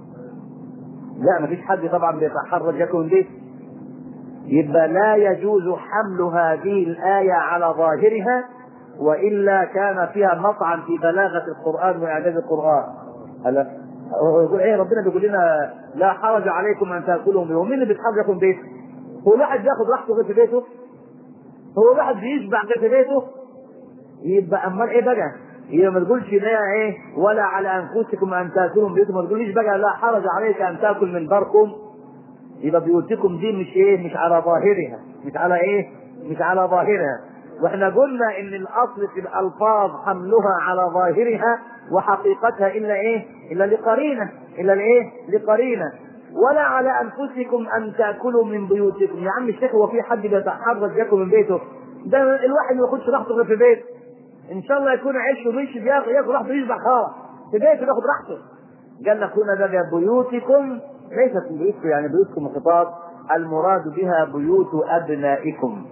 لا مفيش حد طبعا بيتحرج يكن من بيته يبقى لا يجوز حمل هذه الآية على ظاهرها وإلا كان فيها مطعن في بلاغة القرآن وإعجاز القرآن هلا هو يقول ايه ربنا بيقول لنا لا حرج عليكم ان تاكلوا من مين اللي بيتحرج ياكل بيته؟ هو الواحد بياخد راحته غير في بيته؟ هو الواحد بيشبع غير في بيته؟ يبقى امال ايه بقى؟ يبقى ما تقولش لا ايه ولا على انفسكم ان تاكلوا من بيوتكم ما تقوليش بقى لا حرج عليك ان تاكل من داركم يبقى بيوتكم دي مش ايه مش على ظاهرها مش على ايه مش على ظاهرها واحنا قلنا ان الاصل في الالفاظ حملها على ظاهرها وحقيقتها الا ايه الا لقرينه الا لايه لقرينه ولا على انفسكم ان تاكلوا من بيوتكم يا عم الشيخ هو في حد بيتحرج ياكل من بيته ده الواحد ما ياخدش راحته غير في بيته ان شاء الله يكون عيش ومش بياكل ياكل راحته يشبع خلاص في بيته بياخد راحته قال لك هنا بقى بيوتكم ليست بيوتكم يعني بيوتكم خطاب المراد بها بيوت ابنائكم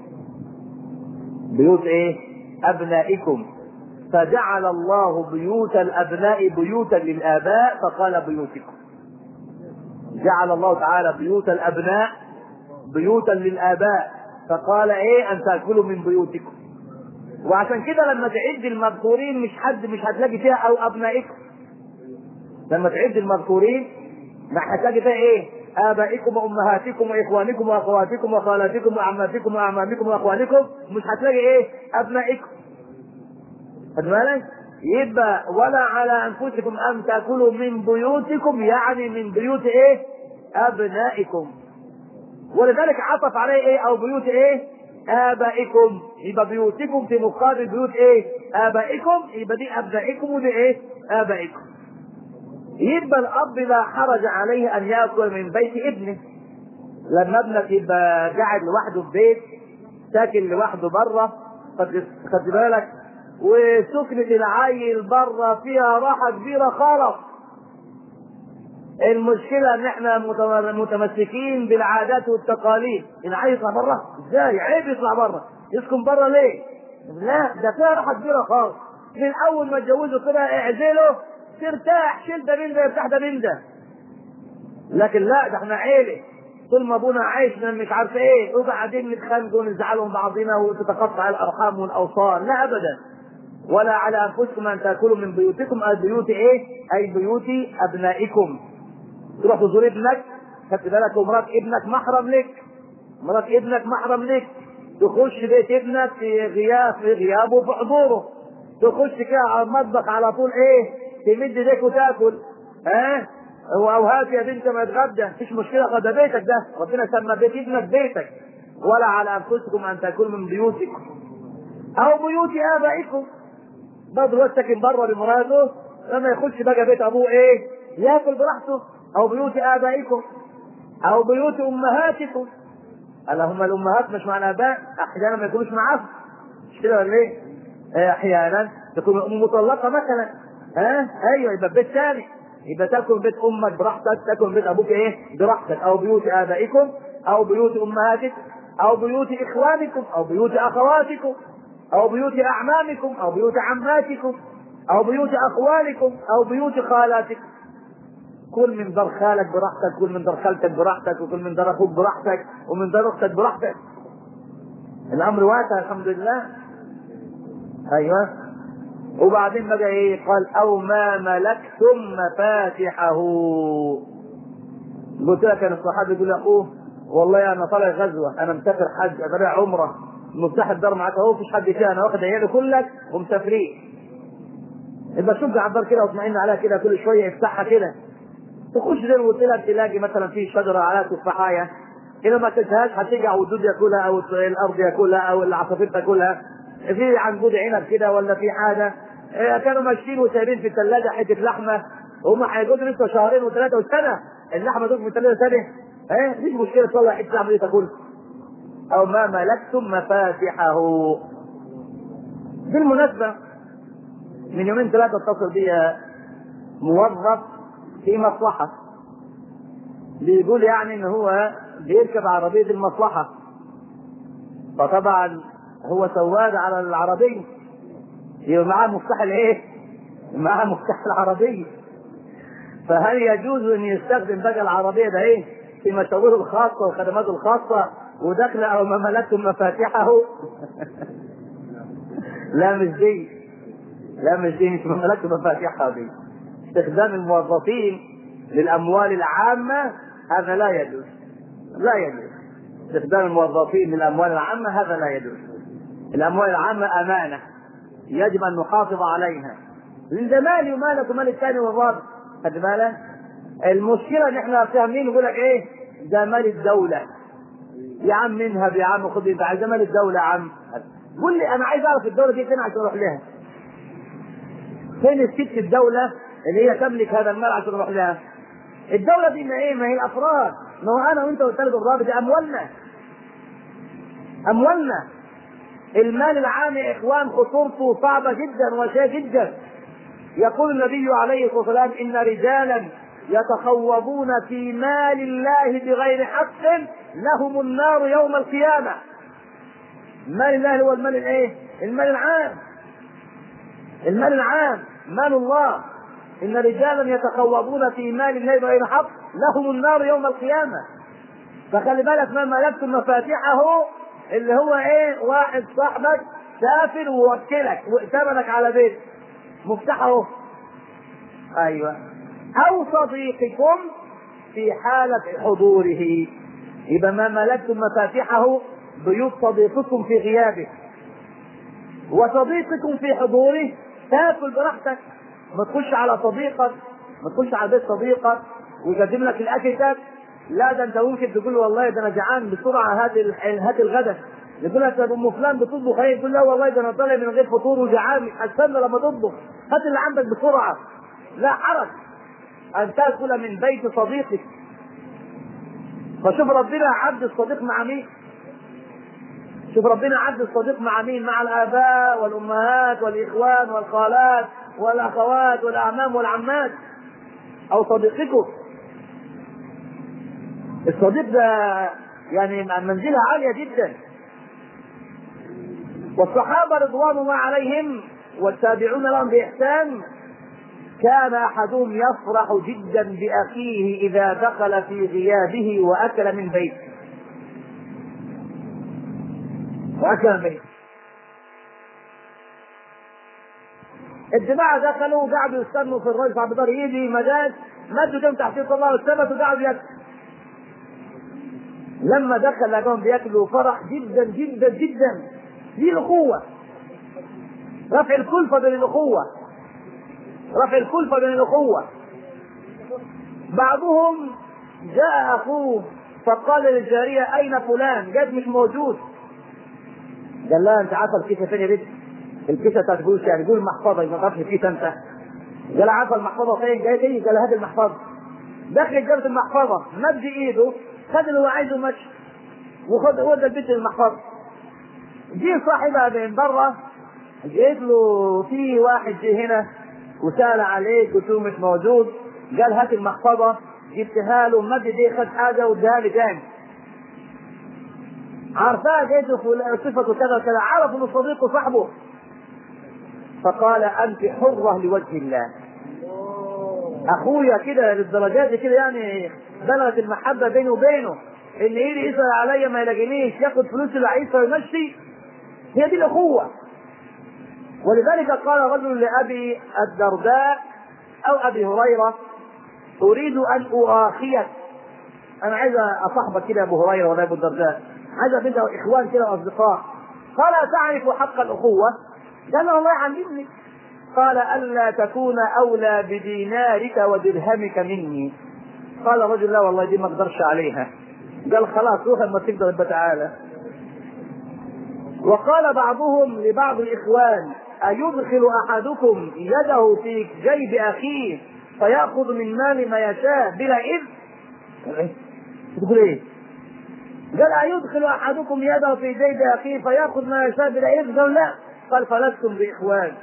بيوت ايه ابنائكم فجعل الله بيوت الابناء بيوتا للاباء فقال بيوتكم جعل الله تعالى بيوت الابناء بيوتا للاباء فقال ايه ان تاكلوا من بيوتكم وعشان كده لما تعد المذكورين مش حد مش هتلاقي فيها او ابنائكم لما تعد المذكورين ما هتلاقي فيها ايه ابائكم وامهاتكم واخوانكم واخواتكم وخالاتكم وعماتكم واعمامكم واخوانكم مش هتلاقي ايه ابنائكم خد بالك يبقى ولا على انفسكم ان تاكلوا من بيوتكم يعني من بيوت ايه ابنائكم ولذلك عطف عليه ايه او بيوت ايه ابائكم يبقى بيوتكم في مقابل بيوت ايه ابائكم يبقى دي ابنائكم ودي ايه ابائكم يبقى الاب لا حرج عليه ان ياكل من بيت ابنه لما ابنك يبقى قاعد لوحده في بيت ساكن لوحده بره خد بالك وسكنة العيل بره فيها راحة كبيرة خالص المشكلة ان احنا متمسكين بالعادات والتقاليد العيل يطلع بره ازاي عيب يطلع بره يسكن بره ليه لا ده فيها راحة كبيرة خالص من اول ما اتجوزه كده اعزله ترتاح شيل ده من ده يرتاح ده من ده لكن لا ده احنا عيلة طول ما ابونا عايشنا مش عارف ايه وبعدين نتخانقوا ونزعلوا من بعضنا وتتقطع الارحام والاوصال لا ابدا ولا على انفسكم ان تاكلوا من بيوتكم اي بيوت ايه؟ اي بيوت ابنائكم. تروح تزور ابنك خدت بالك ومرات ابنك محرم لك. مرات ابنك محرم لك. تخش بيت ابنك في غياب في غيابه وفي حضوره. تخش كده على المطبخ على طول ايه؟ تمد ايديك وتاكل. ها؟ هو او هات يا بنت ما يتغدى مفيش مشكله ده بيتك ده ربنا سمى بيت ابنك بيتك ولا على انفسكم ان تاكلوا من بيوتكم او بيوت ابائكم برضه الواد ساكن بره بمراته لما يخش بقى بيت ابوه ايه ياكل براحته او بيوت ابائكم او بيوت امهاتكم اللهم الامهات مش مع الاباء احيانا ما يكونوش معاهم مش كده ولا ايه؟ احيانا تكون ام مطلقه مثلا ها ايوه يبقى بيت ثاني يبقى تاكل بيت امك براحتك تاكل بيت ابوك ايه براحتك او بيوت ابائكم او بيوت امهاتكم او بيوت اخوانكم او بيوت اخواتكم او بيوت اعمامكم او بيوت عماتكم او بيوت اخوالكم او بيوت خالاتكم كل من دار خالك براحتك كل من دار خالتك براحتك وكل من دار اخوك براحتك ومن دار اختك براحتك الامر واسع الحمد لله ايوه وبعدين بقى ايه قال او ما ملكتم مفاتحه قلت لك انا الصحابي يقول اخوه والله انا طالع غزوه انا مسافر حج طالع عمره مفتاح الدار معاك اهو مفيش حد فيها انا واخد عيالي كلك ومسافرين يبقى شوف على الدار كده واطمئن عليها كده كل شويه افتحها كده تخش زي ما قلت لك تلاقي مثلا في شجره عليها تفاحيه اذا ما تنتهاش هترجع والدود ياكلها او الارض ياكلها او العصافير تاكلها في عنقود عنب كده ولا في حاجه إيه كانوا ماشيين وسايبين في الثلاجه حته لحمه وهم هيقعدوا لسه شهرين وثلاثه وسنه اللحمه دول في الثلاجه سنه ايه مفيش مشكله تطلع حته لحمه دي تاكلها او ما ملكتم مفاتحه بالمناسبه من يومين ثلاثه اتصل بي موظف في مصلحه بيقول يعني ان هو بيركب عربيه المصلحه فطبعا هو سواق على العربيه يبقى معاه مفتاح الايه؟ معاه مفتاح العربيه فهل يجوز ان يستخدم بقى العربيه ده ايه؟ في مشاويره الخاصه وخدماته الخاصه ودخل او ما ملكتم مفاتيحه لا مش دي لا مش دي مش ما ملكتم مفاتيحها دي استخدام الموظفين للاموال العامه هذا لا يجوز لا يجوز استخدام الموظفين للاموال العامه هذا لا يجوز الاموال العامه امانه يجب ان نحافظ عليها من ده مالي ومالك ومال الثاني والرابع خد بالك المشكله ان احنا فاهمين يقول لك ايه ده مال الدوله يا عم منهب يا عم خد انت عايز مال الدوله يا عم قول لي انا عايز اعرف الدوله دي فين عشان اروح لها فين الست الدوله اللي هي تملك هذا المال عشان اروح لها الدوله دي ما ايه ما هي الافراد ما هو انا وانت والثالث والرابع دي اموالنا اموالنا المال العام يا اخوان خطورته صعبه جدا وشيء جدا يقول النبي عليه الصلاه والسلام ان رجالا يتخوضون في مال الله بغير حق لهم النار يوم القيامه مال الله هو المال الايه المال العام المال العام مال الله ان رجالا يتخوضون في مال الله بغير حق لهم النار يوم القيامه فخلي بالك ما ملكتم مفاتيحه اللي هو ايه واحد صاحبك سافر ووكلك وائتمنك على بيت مفتاحه ايوه او صديقكم في حالة حضوره يبقى ما ملكتم مفاتيحه بيوت صديقكم في غيابه وصديقكم في حضوره تاكل براحتك ما تخش على صديقك ما تخش على بيت صديقك ويقدم لك الاكل ده لا ده انت ممكن تقول والله ده انا جعان بسرعه هات هات الغداء يقول لك ام فلان بتطبخ ايه تقول لا والله ده انا طالع من غير فطور وجعان استنى لما تطبخ هات اللي عندك بسرعه لا حرج ان تاكل من بيت صديقك فشوف ربنا عبد الصديق مع مين شوف ربنا عبد الصديق مع مين مع الاباء والامهات والاخوان والخالات والاخوات والاعمام والعمات او صديقكم الصديق ده يعني منزلة عالية جدا والصحابة رضوان الله عليهم والتابعون لهم بإحسان كان أحدهم يفرح جدا بأخيه إذا دخل في غيابه وأكل من بيته وأكل من بيته الجماعة دخلوا وقعدوا يستنوا في الرجل صاحب الدار يجي مجال مدوا دم تحت الله والثبت وقعدوا ياكلوا لما دخل لقاهم بياكلوا فرح جدا جدا جدا دي الاخوه رفع الكلفه بين الاخوه رفع الكلفه بين الاخوه بعضهم جاء اخوه فقال للجاريه اين فلان؟ قالت مش موجود قال لها انت عارفه الكيسه فين يا بنت؟ الكيسه بتاعت فلوس يعني قول المحفظه ما تعرفش الكيسه انت قال عارفه المحفظه فين؟ قالت ايه؟ قال هات المحفظه دخل جابت المحفظه مد ايده خد اللي هو عايزه مشي وخد ودى البنت المحفظه جه صاحبها من بره جيت له في واحد جه هنا وسال عليك قلت له مش موجود قال هات المحفظه جبتها له مد ايديه خد حاجه واداها لي تاني عارفاه جيت له صفته كذا كذا عرف انه صديقه صاحبه فقال انت حره لوجه الله اخويا كده للدرجات دي كده يعني بلغت المحبه بيني وبينه ان يجي يسال عليا ما يلاقينيش ياخد فلوس اللي عايزها ويمشي هي دي الاخوه ولذلك قال رجل لابي الدرداء او ابي هريره اريد ان اراخيك انا عايز اصاحبك كده يا ابو هريره ولا ابو الدرداء عايز انت اخوان كده واصدقاء قال تعرف حق الاخوه قال والله علمني قال الا تكون اولى بدينارك ودرهمك مني قال الرجل لا والله دي ما اقدرش عليها قال خلاص روح لما تقدر يبقى تعالى وقال بعضهم لبعض الاخوان ايدخل احدكم يده في جيب اخيه فياخذ من مال ما يشاء بلا اذن تقول ايه قال أيدخل أحدكم يده في جيب أخيه فيأخذ ما يشاء بلا إذن قال لا قال فلستم بإخوان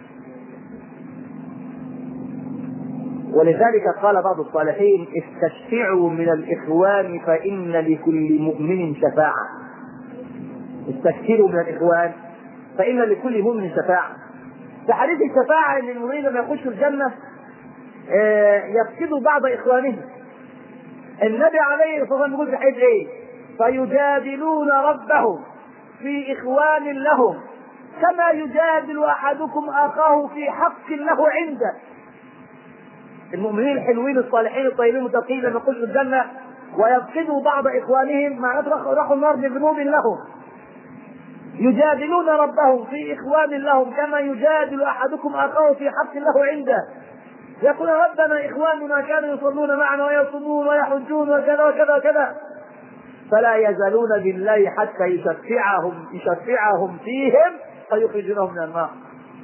ولذلك قال بعض الصالحين استشفعوا من الإخوان فإن لكل مؤمن شفاعة استشفعوا من الإخوان فإن لكل مؤمن شفاعة في حديث الشفاعة أن المؤمنين لما يخشوا الجنة يفقدوا بعض إخوانهم النبي عليه الصلاة والسلام يقول في حديث إيه؟ فيجادلون ربهم في إخوان لهم كما يجادل أحدكم أخاه في حق له عنده المؤمنين الحلوين الصالحين الطيبين المتقين لما يخشوا الجنة ويفقدوا بعض إخوانهم معناته راحوا النار بذنوب لهم يجادلون ربهم في إخوان لهم كما يجادل أحدكم أخاه في حق له عنده يقول ربنا إخواننا كانوا يصلون معنا ويصومون ويحجون وكذا وكذا وكذا فلا يزالون بالله حتى يشفعهم يشفعهم فيهم فيخرجونهم من النار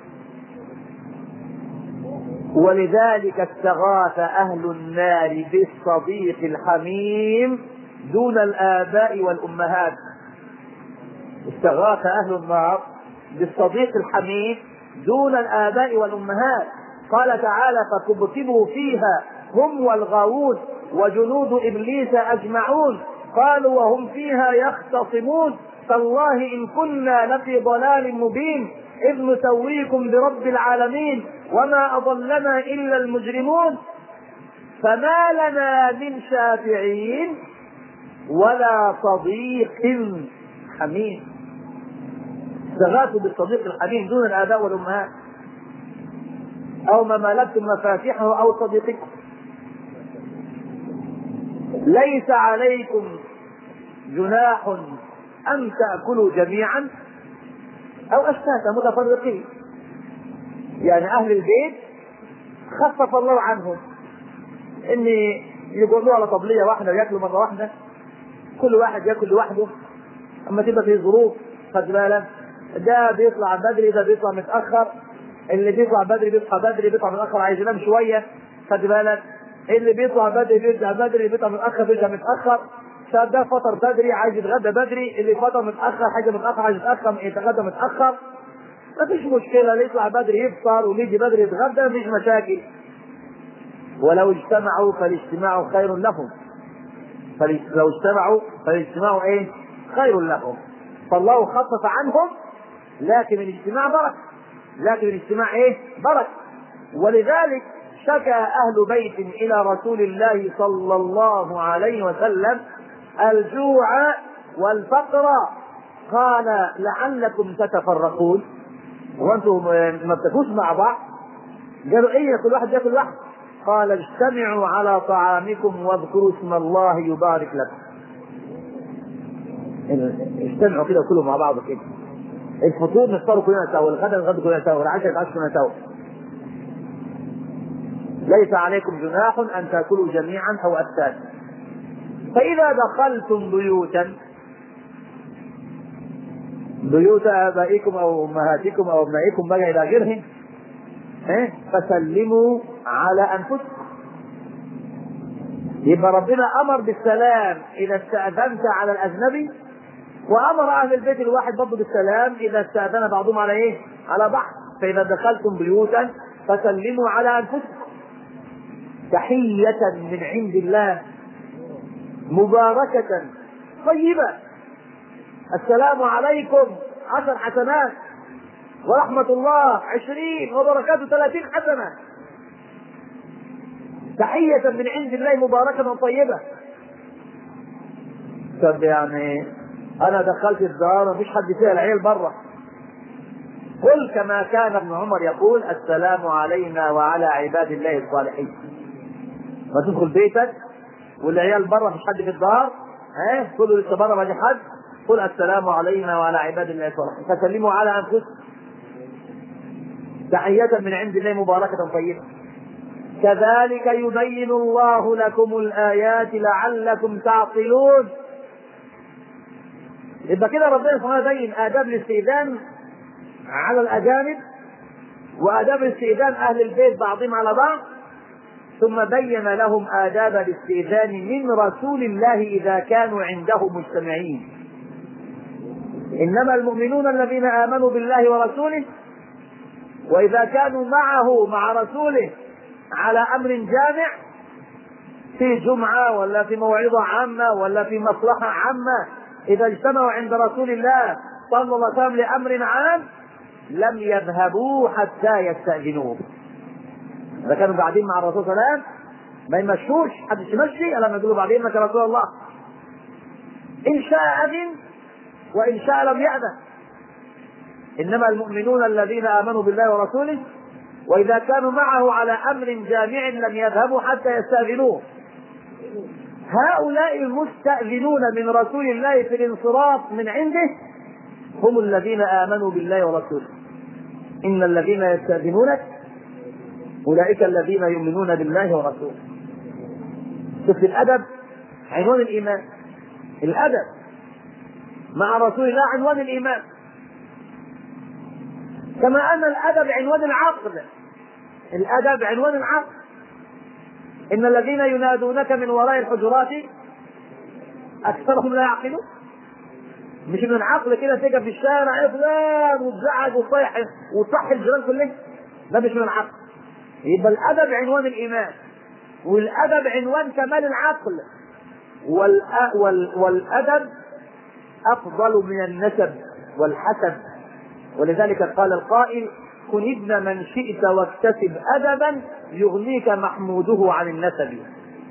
ولذلك استغاث أهل النار بالصديق الحميم دون الآباء والأمهات استغاث أهل النار بالصديق الحميم دون الآباء والأمهات قال تعالى فكبكبوا فيها هم والغاوون وجنود إبليس أجمعون قالوا وهم فيها يختصمون تالله إن كنا لفي ضلال مبين إذ نسويكم برب العالمين وما أضلنا إلا المجرمون فما لنا من شافعين ولا صديق حميم استغاثوا بالصديق الحميم دون الآباء والأمهات أو ما ملكتم مفاتحه أو صديقكم ليس عليكم جناح أن تأكلوا جميعا أو أشتاتا متفرقين يعني أهل البيت خفف الله عنهم إن يقعدوا على طبلية واحدة وياكلوا مرة واحدة كل واحد ياكل لوحده أما تبقى في ظروف خد بالك ده بيطلع بدري ده بيطلع متأخر اللي بيطلع بدري بيصحى بدري بيطلع متأخر عايز ينام شوية خد بالك اللي بيطلع بدري بيرجع بدري بيطلع متأخر بيرجع متأخر شاب ده فطر بدري عايز يتغدى بدري اللي فطر متأخر حاجة متأخر عايز يتأخر يتغدى متأخر مفيش مشكلة اللي يطلع بدري يفطر واللي يجي بدري يتغدى مفيش مشاكل ولو اجتمعوا فالاجتماع خير لهم فلو اجتمعوا فالاجتماع ايه؟ خير لهم فالله خفف عنهم لكن الاجتماع بركة لكن الاجتماع ايه؟ بركة ولذلك شكى أهل بيت إلى رسول الله صلى الله عليه وسلم الجوع والفقر قال لعلكم تتفرقون وانتم ما بتاكلوش مع بعض قالوا ايه كل واحد ياكل واحد قال اجتمعوا على طعامكم واذكروا اسم الله يبارك لكم اجتمعوا كده وكلوا مع بعض كده الفطور نفطروا كلنا سوا الغدا نغدا كلنا سوا العشاء نتعشى كلنا سوا ليس عليكم جناح أن تأكلوا جميعا أو أشتاتا فإذا دخلتم بيوتا بيوت آبائكم أو أمهاتكم أو أبنائكم بقى إلى غيرهم إيه؟ فسلموا على أنفسكم يبقى ربنا أمر بالسلام إذا استأذنت على الأجنبي وأمر أهل البيت الواحد برضه بالسلام إذا استأذن بعضهم على إيه؟ على بعض فإذا دخلتم بيوتا فسلموا على أنفسكم تحية من عند الله مباركة طيبة السلام عليكم عشر حسنات ورحمة الله عشرين وبركاته ثلاثين حسنة تحية من عند الله مباركة طيبة طب يعني أنا دخلت الدار مفيش حد فيها العيال بره قل كما كان ابن عمر يقول السلام علينا وعلى عباد الله الصالحين ما تدخل بيتك والعيال بره مفيش حد في الدار ها كله لسه بره ما جه حد قل السلام علينا وعلى عباد الله الصالحين فسلموا على انفسكم تحية من عند الله مباركة طيبة كذلك يبين الله لكم الآيات لعلكم تعقلون يبقى كده ربنا سبحانه بين آداب الاستئذان على الأجانب وآداب استئذان أهل البيت بعضهم على بعض ثم بين لهم آداب الاستئذان من رسول الله إذا كانوا عنده مجتمعين إنما المؤمنون الذين آمنوا بالله ورسوله وإذا كانوا معه مع رسوله على أمر جامع في جمعة ولا في موعظة عامة ولا في مصلحة عامة إذا اجتمعوا عند رسول الله صلى الله عليه وسلم لأمر عام لم يذهبوا حتى يستأذنوه إذا كانوا قاعدين مع الرسول صلى الله عليه وسلم ما يمشوش حد يمشي الا لما يقولوا بعدين انك رسول الله ان شاء اذن وان شاء لم ياذن انما المؤمنون الذين امنوا بالله ورسوله واذا كانوا معه على امر جامع لم يذهبوا حتى يستاذنوه هؤلاء المستأذنون من رسول الله في الانصراف من عنده هم الذين آمنوا بالله ورسوله إن الذين يستأذنونك أولئك الذين يؤمنون بالله ورسوله شوف الأدب عنوان الإيمان الأدب مع رسول الله عنوان الإيمان كما أن الأدب عنوان العقل الأدب عنوان العقل إن الذين ينادونك من وراء الحجرات أكثرهم لا يعقلون مش من العقل كده تيجي في الشارع يا فلان وتزعج وتصيح وتصحي الجيران كلهم ده مش من العقل يبقى الادب عنوان الايمان والادب عنوان كمال العقل والأ... وال... والادب افضل من النسب والحسب ولذلك قال القائل كن ابن من شئت واكتسب ادبا يغنيك محموده عن النسب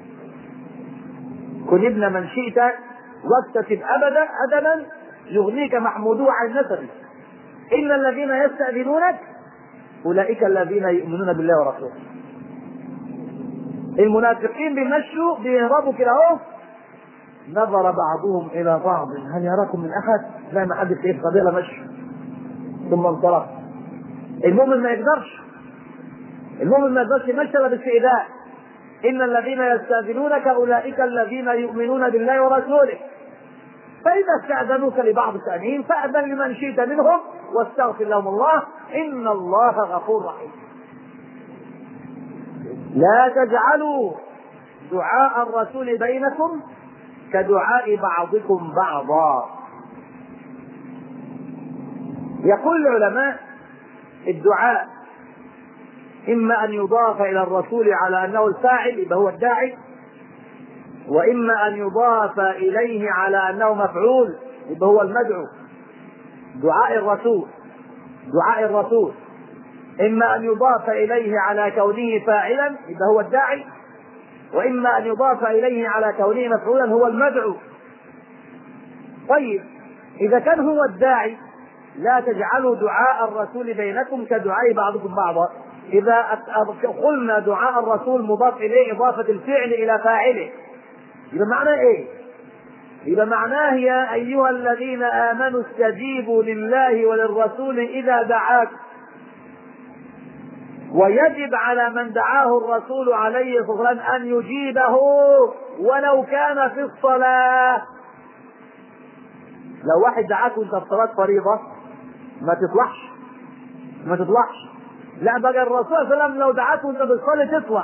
كن ابن من شئت واكتسب ابدا ادبا يغنيك محموده عن النسب ان الذين يستاذنونك اولئك الذين يؤمنون بالله ورسوله المنافقين بيمشوا بيهربوا كده اهو نظر بعضهم الى بعض هل يراكم من احد؟ لا ما حد في قبيله مشوا ثم انطلق المؤمن ما يقدرش المؤمن ما يقدرش يمشي الا باستئذان ان الذين يستاذنونك اولئك الذين يؤمنون بالله ورسوله فإذا استأذنوك لبعض التأمين فأذن لمن شئت منهم واستغفر لهم الله إن الله غفور رحيم. لا تجعلوا دعاء الرسول بينكم كدعاء بعضكم بعضا. يقول العلماء الدعاء إما أن يضاف إلى الرسول على أنه الفاعل يبقى هو الداعي واما ان يضاف اليه على انه مفعول يبقى هو المدعو دعاء الرسول دعاء الرسول اما ان يضاف اليه على كونه فاعلا يبقى هو الداعي واما ان يضاف اليه على كونه مفعولا هو المدعو طيب اذا كان هو الداعي لا تجعلوا دعاء الرسول بينكم كدعاء بعضكم بعضا اذا قلنا دعاء الرسول مضاف اليه اضافه الفعل الى فاعله يبقى معناه ايه؟ يبقى معناه يا ايها الذين امنوا استجيبوا لله وللرسول اذا دعاكم ويجب على من دعاه الرسول عليه الصلاه والسلام ان يجيبه ولو كان في الصلاه لو واحد دعاك وانت في صلاه فريضه ما تطلعش ما تطلعش لا بقى الرسول صلى الله عليه وسلم لو دعاك وانت بتصلي تطلع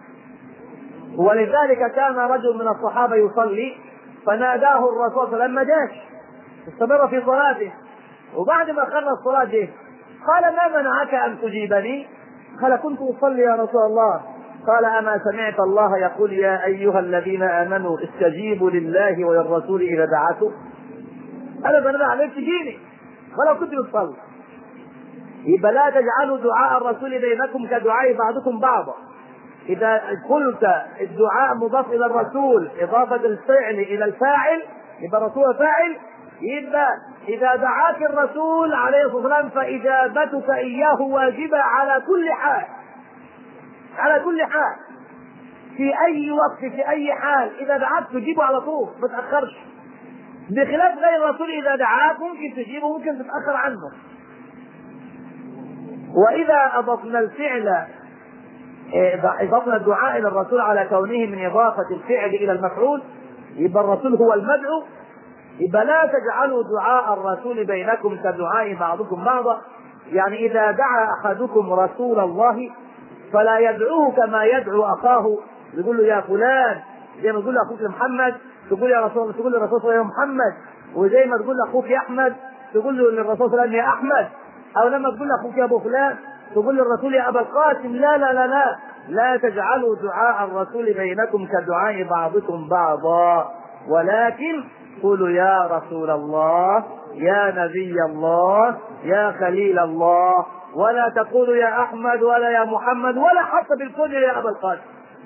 ولذلك كان رجل من الصحابه يصلي فناداه الرسول صلى الله عليه وسلم ما جاش استمر في صلاته وبعد ما خلص صلاته قال ما منعك ان تجيبني؟ قال كنت اصلي يا رسول الله قال اما سمعت الله يقول يا ايها الذين امنوا استجيبوا لله وللرسول اذا دعاكم انا بنادى عليك تجيني ولو كنت بتصلي يبقى لا تجعلوا دعاء الرسول بينكم كدعاء بعضكم بعضا إذا قلت الدعاء مضاف إلى الرسول إضافة الفعل إلى الفاعل يبقى الرسول فاعل يبقى إذا دعاك الرسول عليه الصلاة والسلام فإجابتك إياه واجبة على كل حال على كل حال في أي وقت في أي حال إذا دعاك تجيبه على طول ما تأخرش بخلاف غير الرسول إذا دعاك ممكن تجيبه ممكن تتأخر عنه وإذا أضفنا الفعل إضفنا الدعاء إلى الرسول على كونه من إضافة الفعل إلى المفعول يبقى الرسول هو المدعو يبقى لا تجعلوا دعاء الرسول بينكم كدعاء بعضكم بعضا يعني إذا دعا أحدكم رسول الله فلا يدعوه كما يدعو أخاه يقول له يا فلان زي ما تقول لأخوك محمد تقول يا رسول تقول للرسول صلى الله عليه وسلم يا محمد وزي ما تقول لأخوك يا أحمد تقول له للرسول صلى الله عليه وسلم يا أحمد أو لما تقول لأخوك يا أبو فلان تقول للرسول يا أبا القاسم لا لا لا لا لا تجعلوا دعاء الرسول بينكم كدعاء بعضكم بعضا ولكن قولوا يا رسول الله يا نبي الله يا خليل الله ولا تقولوا يا احمد ولا يا محمد ولا حتى بالكل يا ابا القاسم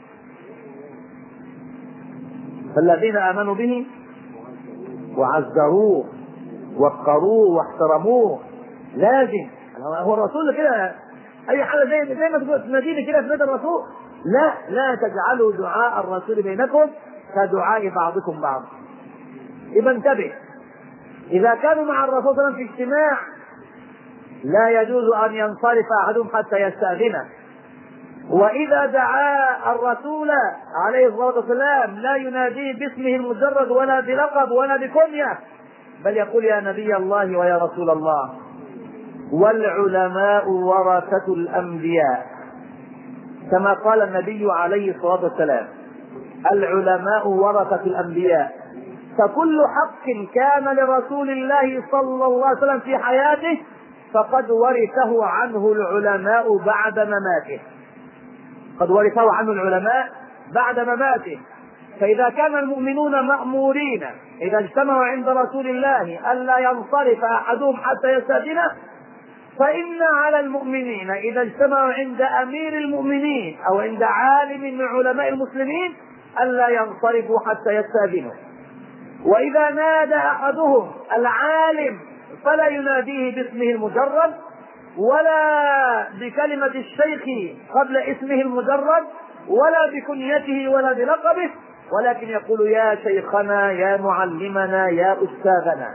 فالذين امنوا به وعزروه وقروه واحترموه لازم هو الرسول كده اي حاجه زي زي ما تقول تناديني كده في نادي الرسول لا لا تجعلوا دعاء الرسول بينكم كدعاء بعضكم بعضا يبقى انتبه اذا كانوا مع الرسول صلى الله عليه وسلم في اجتماع لا يجوز ان ينصرف احدهم حتى يستاذنه واذا دعا الرسول عليه الصلاه والسلام لا يناديه باسمه المجرد ولا بلقب ولا بكنيه بل يقول يا نبي الله ويا رسول الله والعلماء ورثة الأنبياء كما قال النبي عليه الصلاة والسلام العلماء ورثة الأنبياء فكل حق كان لرسول الله صلى الله عليه وسلم في حياته فقد ورثه عنه العلماء بعد مماته قد ورثه عنه العلماء بعد مماته فإذا كان المؤمنون مأمورين إذا اجتمعوا عند رسول الله ألا ينصرف أحدهم حتى يستأذنه فإن على المؤمنين إذا اجتمعوا عند أمير المؤمنين أو عند عالم من علماء المسلمين ألا ينصرفوا حتى يستأذنوا وإذا نادى أحدهم العالم فلا يناديه باسمه المجرد ولا بكلمة الشيخ قبل اسمه المجرد ولا بكنيته ولا بلقبه ولكن يقول يا شيخنا يا معلمنا يا أستاذنا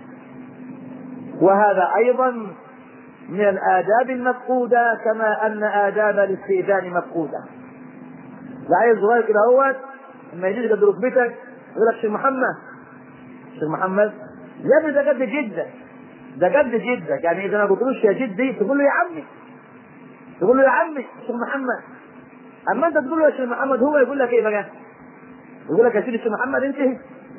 وهذا أيضا من الآداب المفقودة كما أن آداب الاستئذان مفقودة. العيل صغير كده هو لما يجي قد ركبتك يقول لك شيخ محمد شيخ محمد يا ابني ده قد جدك ده قد جدك يعني إذا ما قلتلوش يا جدي تقول له يا عمي تقول له يا عمي شيخ محمد أما أنت تقول له يا شيخ محمد هو يقول لك إيه بقى؟ يقول لك يا سيدي شيخ محمد انتهي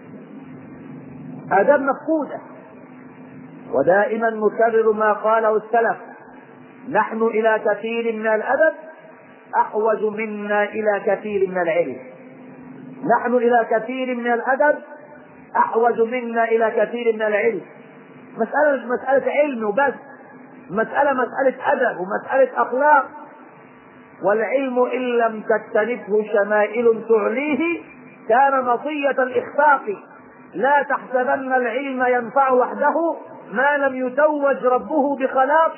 آداب مفقودة ودائما نكرر ما قاله السلف نحن الى كثير من الادب احوج منا الى كثير من العلم نحن الى كثير من الادب احوج منا الى كثير من العلم مساله مش مساله علم وبس مساله مساله ادب ومساله اخلاق والعلم ان لم تكتنفه شمائل تعليه كان مطيه الاخفاق لا تحسبن العلم ينفع وحده ما لم يتوج ربه بخلاق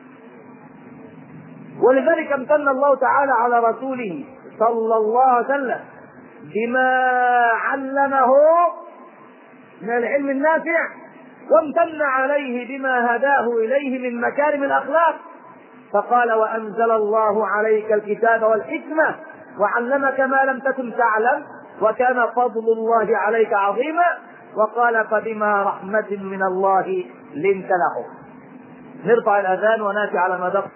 ولذلك امتن الله تعالى على رسوله صلى الله عليه وسلم بما علمه من العلم النافع وامتن عليه بما هداه اليه من مكارم الاخلاق فقال وأنزل الله عليك الكتاب والحكمة وعلمك ما لم تكن تعلم وكان فضل الله عليك عظيما وقال فبما رحمة من الله لنت له نرفع الأذان وناتي على ما دق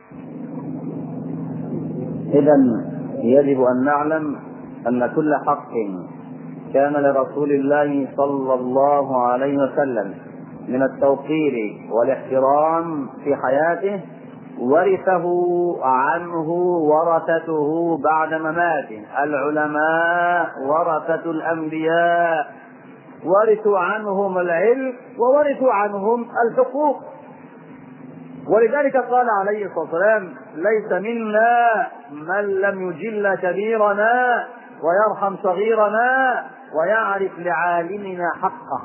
إذا يجب أن نعلم أن كل حق كان لرسول الله صلى الله عليه وسلم من التوقير والاحترام في حياته ورثه عنه ورثته بعد مماته العلماء ورثة الأنبياء ورثوا عنهم العلم وورثوا عنهم الحقوق ولذلك قال عليه الصلاة والسلام ليس منا من لم يجل كبيرنا ويرحم صغيرنا ويعرف لعالمنا حقه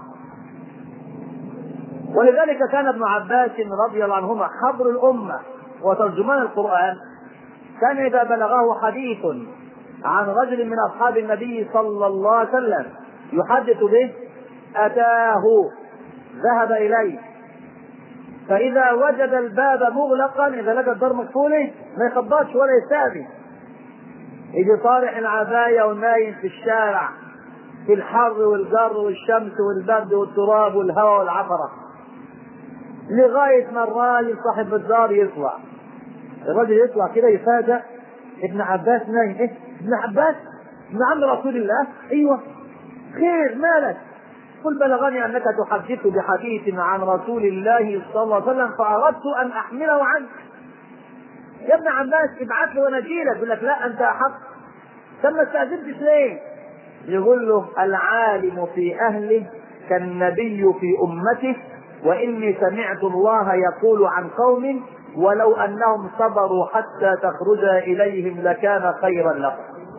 ولذلك كان ابن عباس رضي الله عنهما حبر الأمة وترجمان القرآن كان إذا بلغه حديث عن رجل من أصحاب النبي صلى الله عليه وسلم يحدث به أتاه ذهب إليه فإذا وجد الباب مغلقا إذا لقى الدار مقفولة ما يخبطش ولا يستأذن يجي طالع العباية ونايم في الشارع في الحر والجر والشمس والبرد والتراب والهواء والعفرة لغاية ما الراجل صاحب الدار يطلع الراجل يطلع كده يفاجأ ابن عباس نايم ايه ابن عباس ابن عم رسول الله ايوه خير مالك قل بلغني انك تحدث بحديث عن رسول الله صلى الله عليه وسلم فاردت ان احمله عنك يا ابن عباس ابعث لي وانا اجيلك يقول لك لا انت احق طب ما استاذنتش ليه؟ يقول له العالم في اهله كالنبي في امته واني سمعت الله يقول عن قوم ولو انهم صبروا حتى تخرج اليهم لكان خيرا لهم.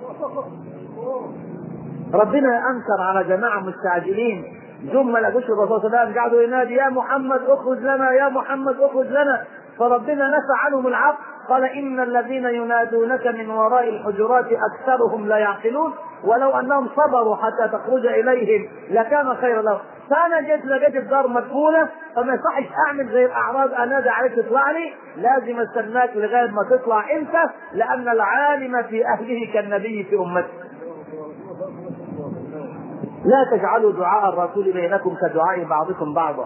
ربنا انكر على جماعه مستعجلين ثم لقوش الرسول صلى الله عليه وسلم قعدوا ينادي يا محمد اخرج لنا يا محمد اخرج لنا فربنا نفى عنهم العقل قال ان الذين ينادونك من وراء الحجرات اكثرهم لا يعقلون ولو انهم صبروا حتى تخرج اليهم لكان خيرا لهم فانا جيت لقيت الدار مدفونه فما يصحش اعمل زي الاعراب انادي عليك تطلع لي لازم استناك لغايه ما تطلع انت لان العالم في اهله كالنبي في امته لا تجعلوا دعاء الرسول بينكم كدعاء بعضكم بعضا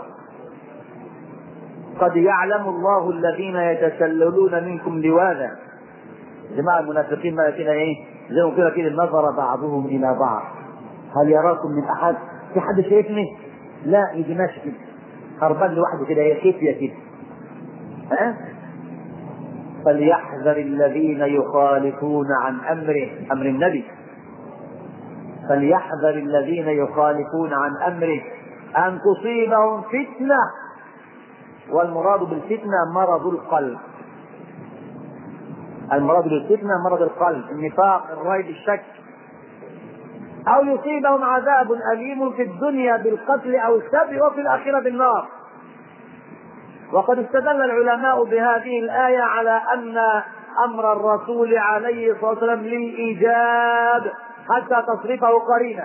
قد يعلم الله الذين يتسللون منكم لواذا جماعة المنافقين ما كده ايه زي ما كده كده نظر بعضهم الى بعض هل يراكم من احد في حد شايفني لا يجي ماشي كده هربان لوحده كده هي خفيه كده ها فليحذر الذين يخالفون عن امره امر النبي فليحذر الذين يخالفون عن امره ان تصيبهم فتنه والمراد بالفتنه مرض القلب المراد بالفتنه مرض القلب النفاق الريب الشك او يصيبهم عذاب اليم في الدنيا بالقتل او السبي وفي الاخره بالنار وقد استدل العلماء بهذه الايه على ان امر الرسول عليه الصلاه والسلام للايجاب حتى تصرفه قرينه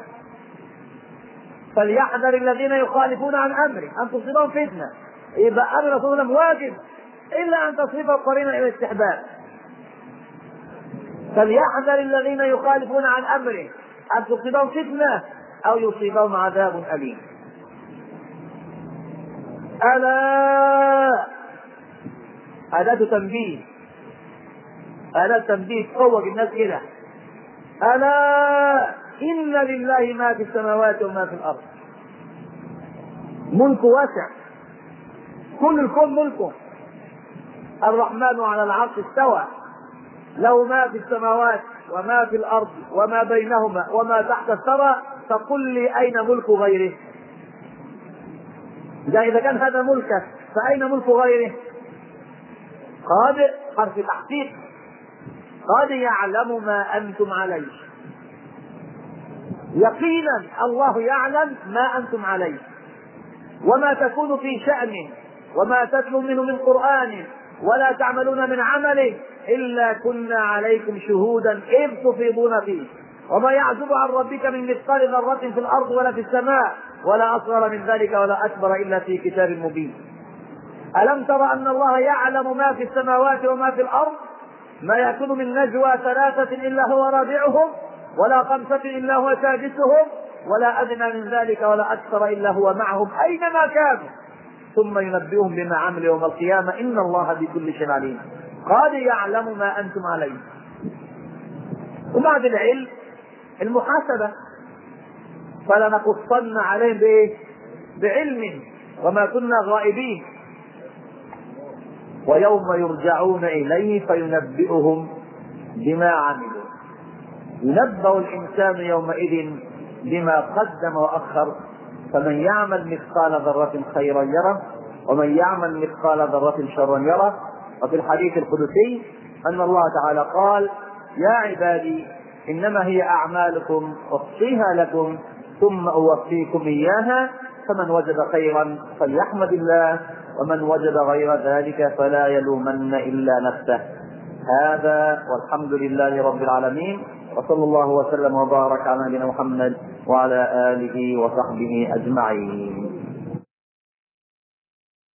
فليحذر الذين يخالفون عن امره ان تصيبهم فتنه يبقى امر الرسول صلى الله عليه وسلم واجب الا ان تصرفه قرينه الى الاستحباب فليحذر الذين يخالفون عن امره ان تصيبهم فتنه او يصيبهم عذاب اليم الا اداه تنبيه اداه تنبيه تفوق الناس كده ألا إن لله ما في السماوات وما في الأرض ملك واسع كل الكون ملكه الرحمن على العرش استوى له ما في السماوات وما في الأرض وما بينهما وما تحت الثرى فقل لي أين ملك غيره ده إذا كان هذا ملكه فأين ملك غيره قادر حرف تحقيق قد يعلم ما انتم عليه يقينا الله يعلم ما انتم عليه وما تكون في شان وما تتلو منه من قران ولا تعملون من عمل الا كنا عليكم شهودا اذ تفيضون فيه وما يعزب عن ربك من مثقال ذره في الارض ولا في السماء ولا اصغر من ذلك ولا اكبر الا في كتاب مبين ألم تر أن الله يعلم ما في السماوات وما في الأرض ما يكون من نجوى ثلاثة إلا هو رابعهم ولا خمسة إلا هو سادسهم ولا أدنى من ذلك ولا أكثر إلا هو معهم أينما كانوا ثم ينبئهم بما عملوا يوم القيامة إن الله بكل شيء عليم قد يعلم ما أنتم عليه وبعد العلم المحاسبة فلنقصن عليهم بإيه؟ بعلم وما كنا غائبين ويوم يرجعون إليه فينبئهم بما عملوا ينبأ الإنسان يومئذ بما قدم وأخر فمن يعمل مثقال ذرة خيرا يره ومن يعمل مثقال ذرة شرا يره وفي الحديث القدسي أن الله تعالى قال يا عبادي إنما هي أعمالكم أحصيها لكم ثم أوفيكم إياها فمن وجد خيرا فليحمد الله ومن وجد غير ذلك فلا يلومن إلا نفسه هذا والحمد لله رب العالمين وصلى الله وسلم وبارك على نبينا محمد وعلى آله وصحبه أجمعين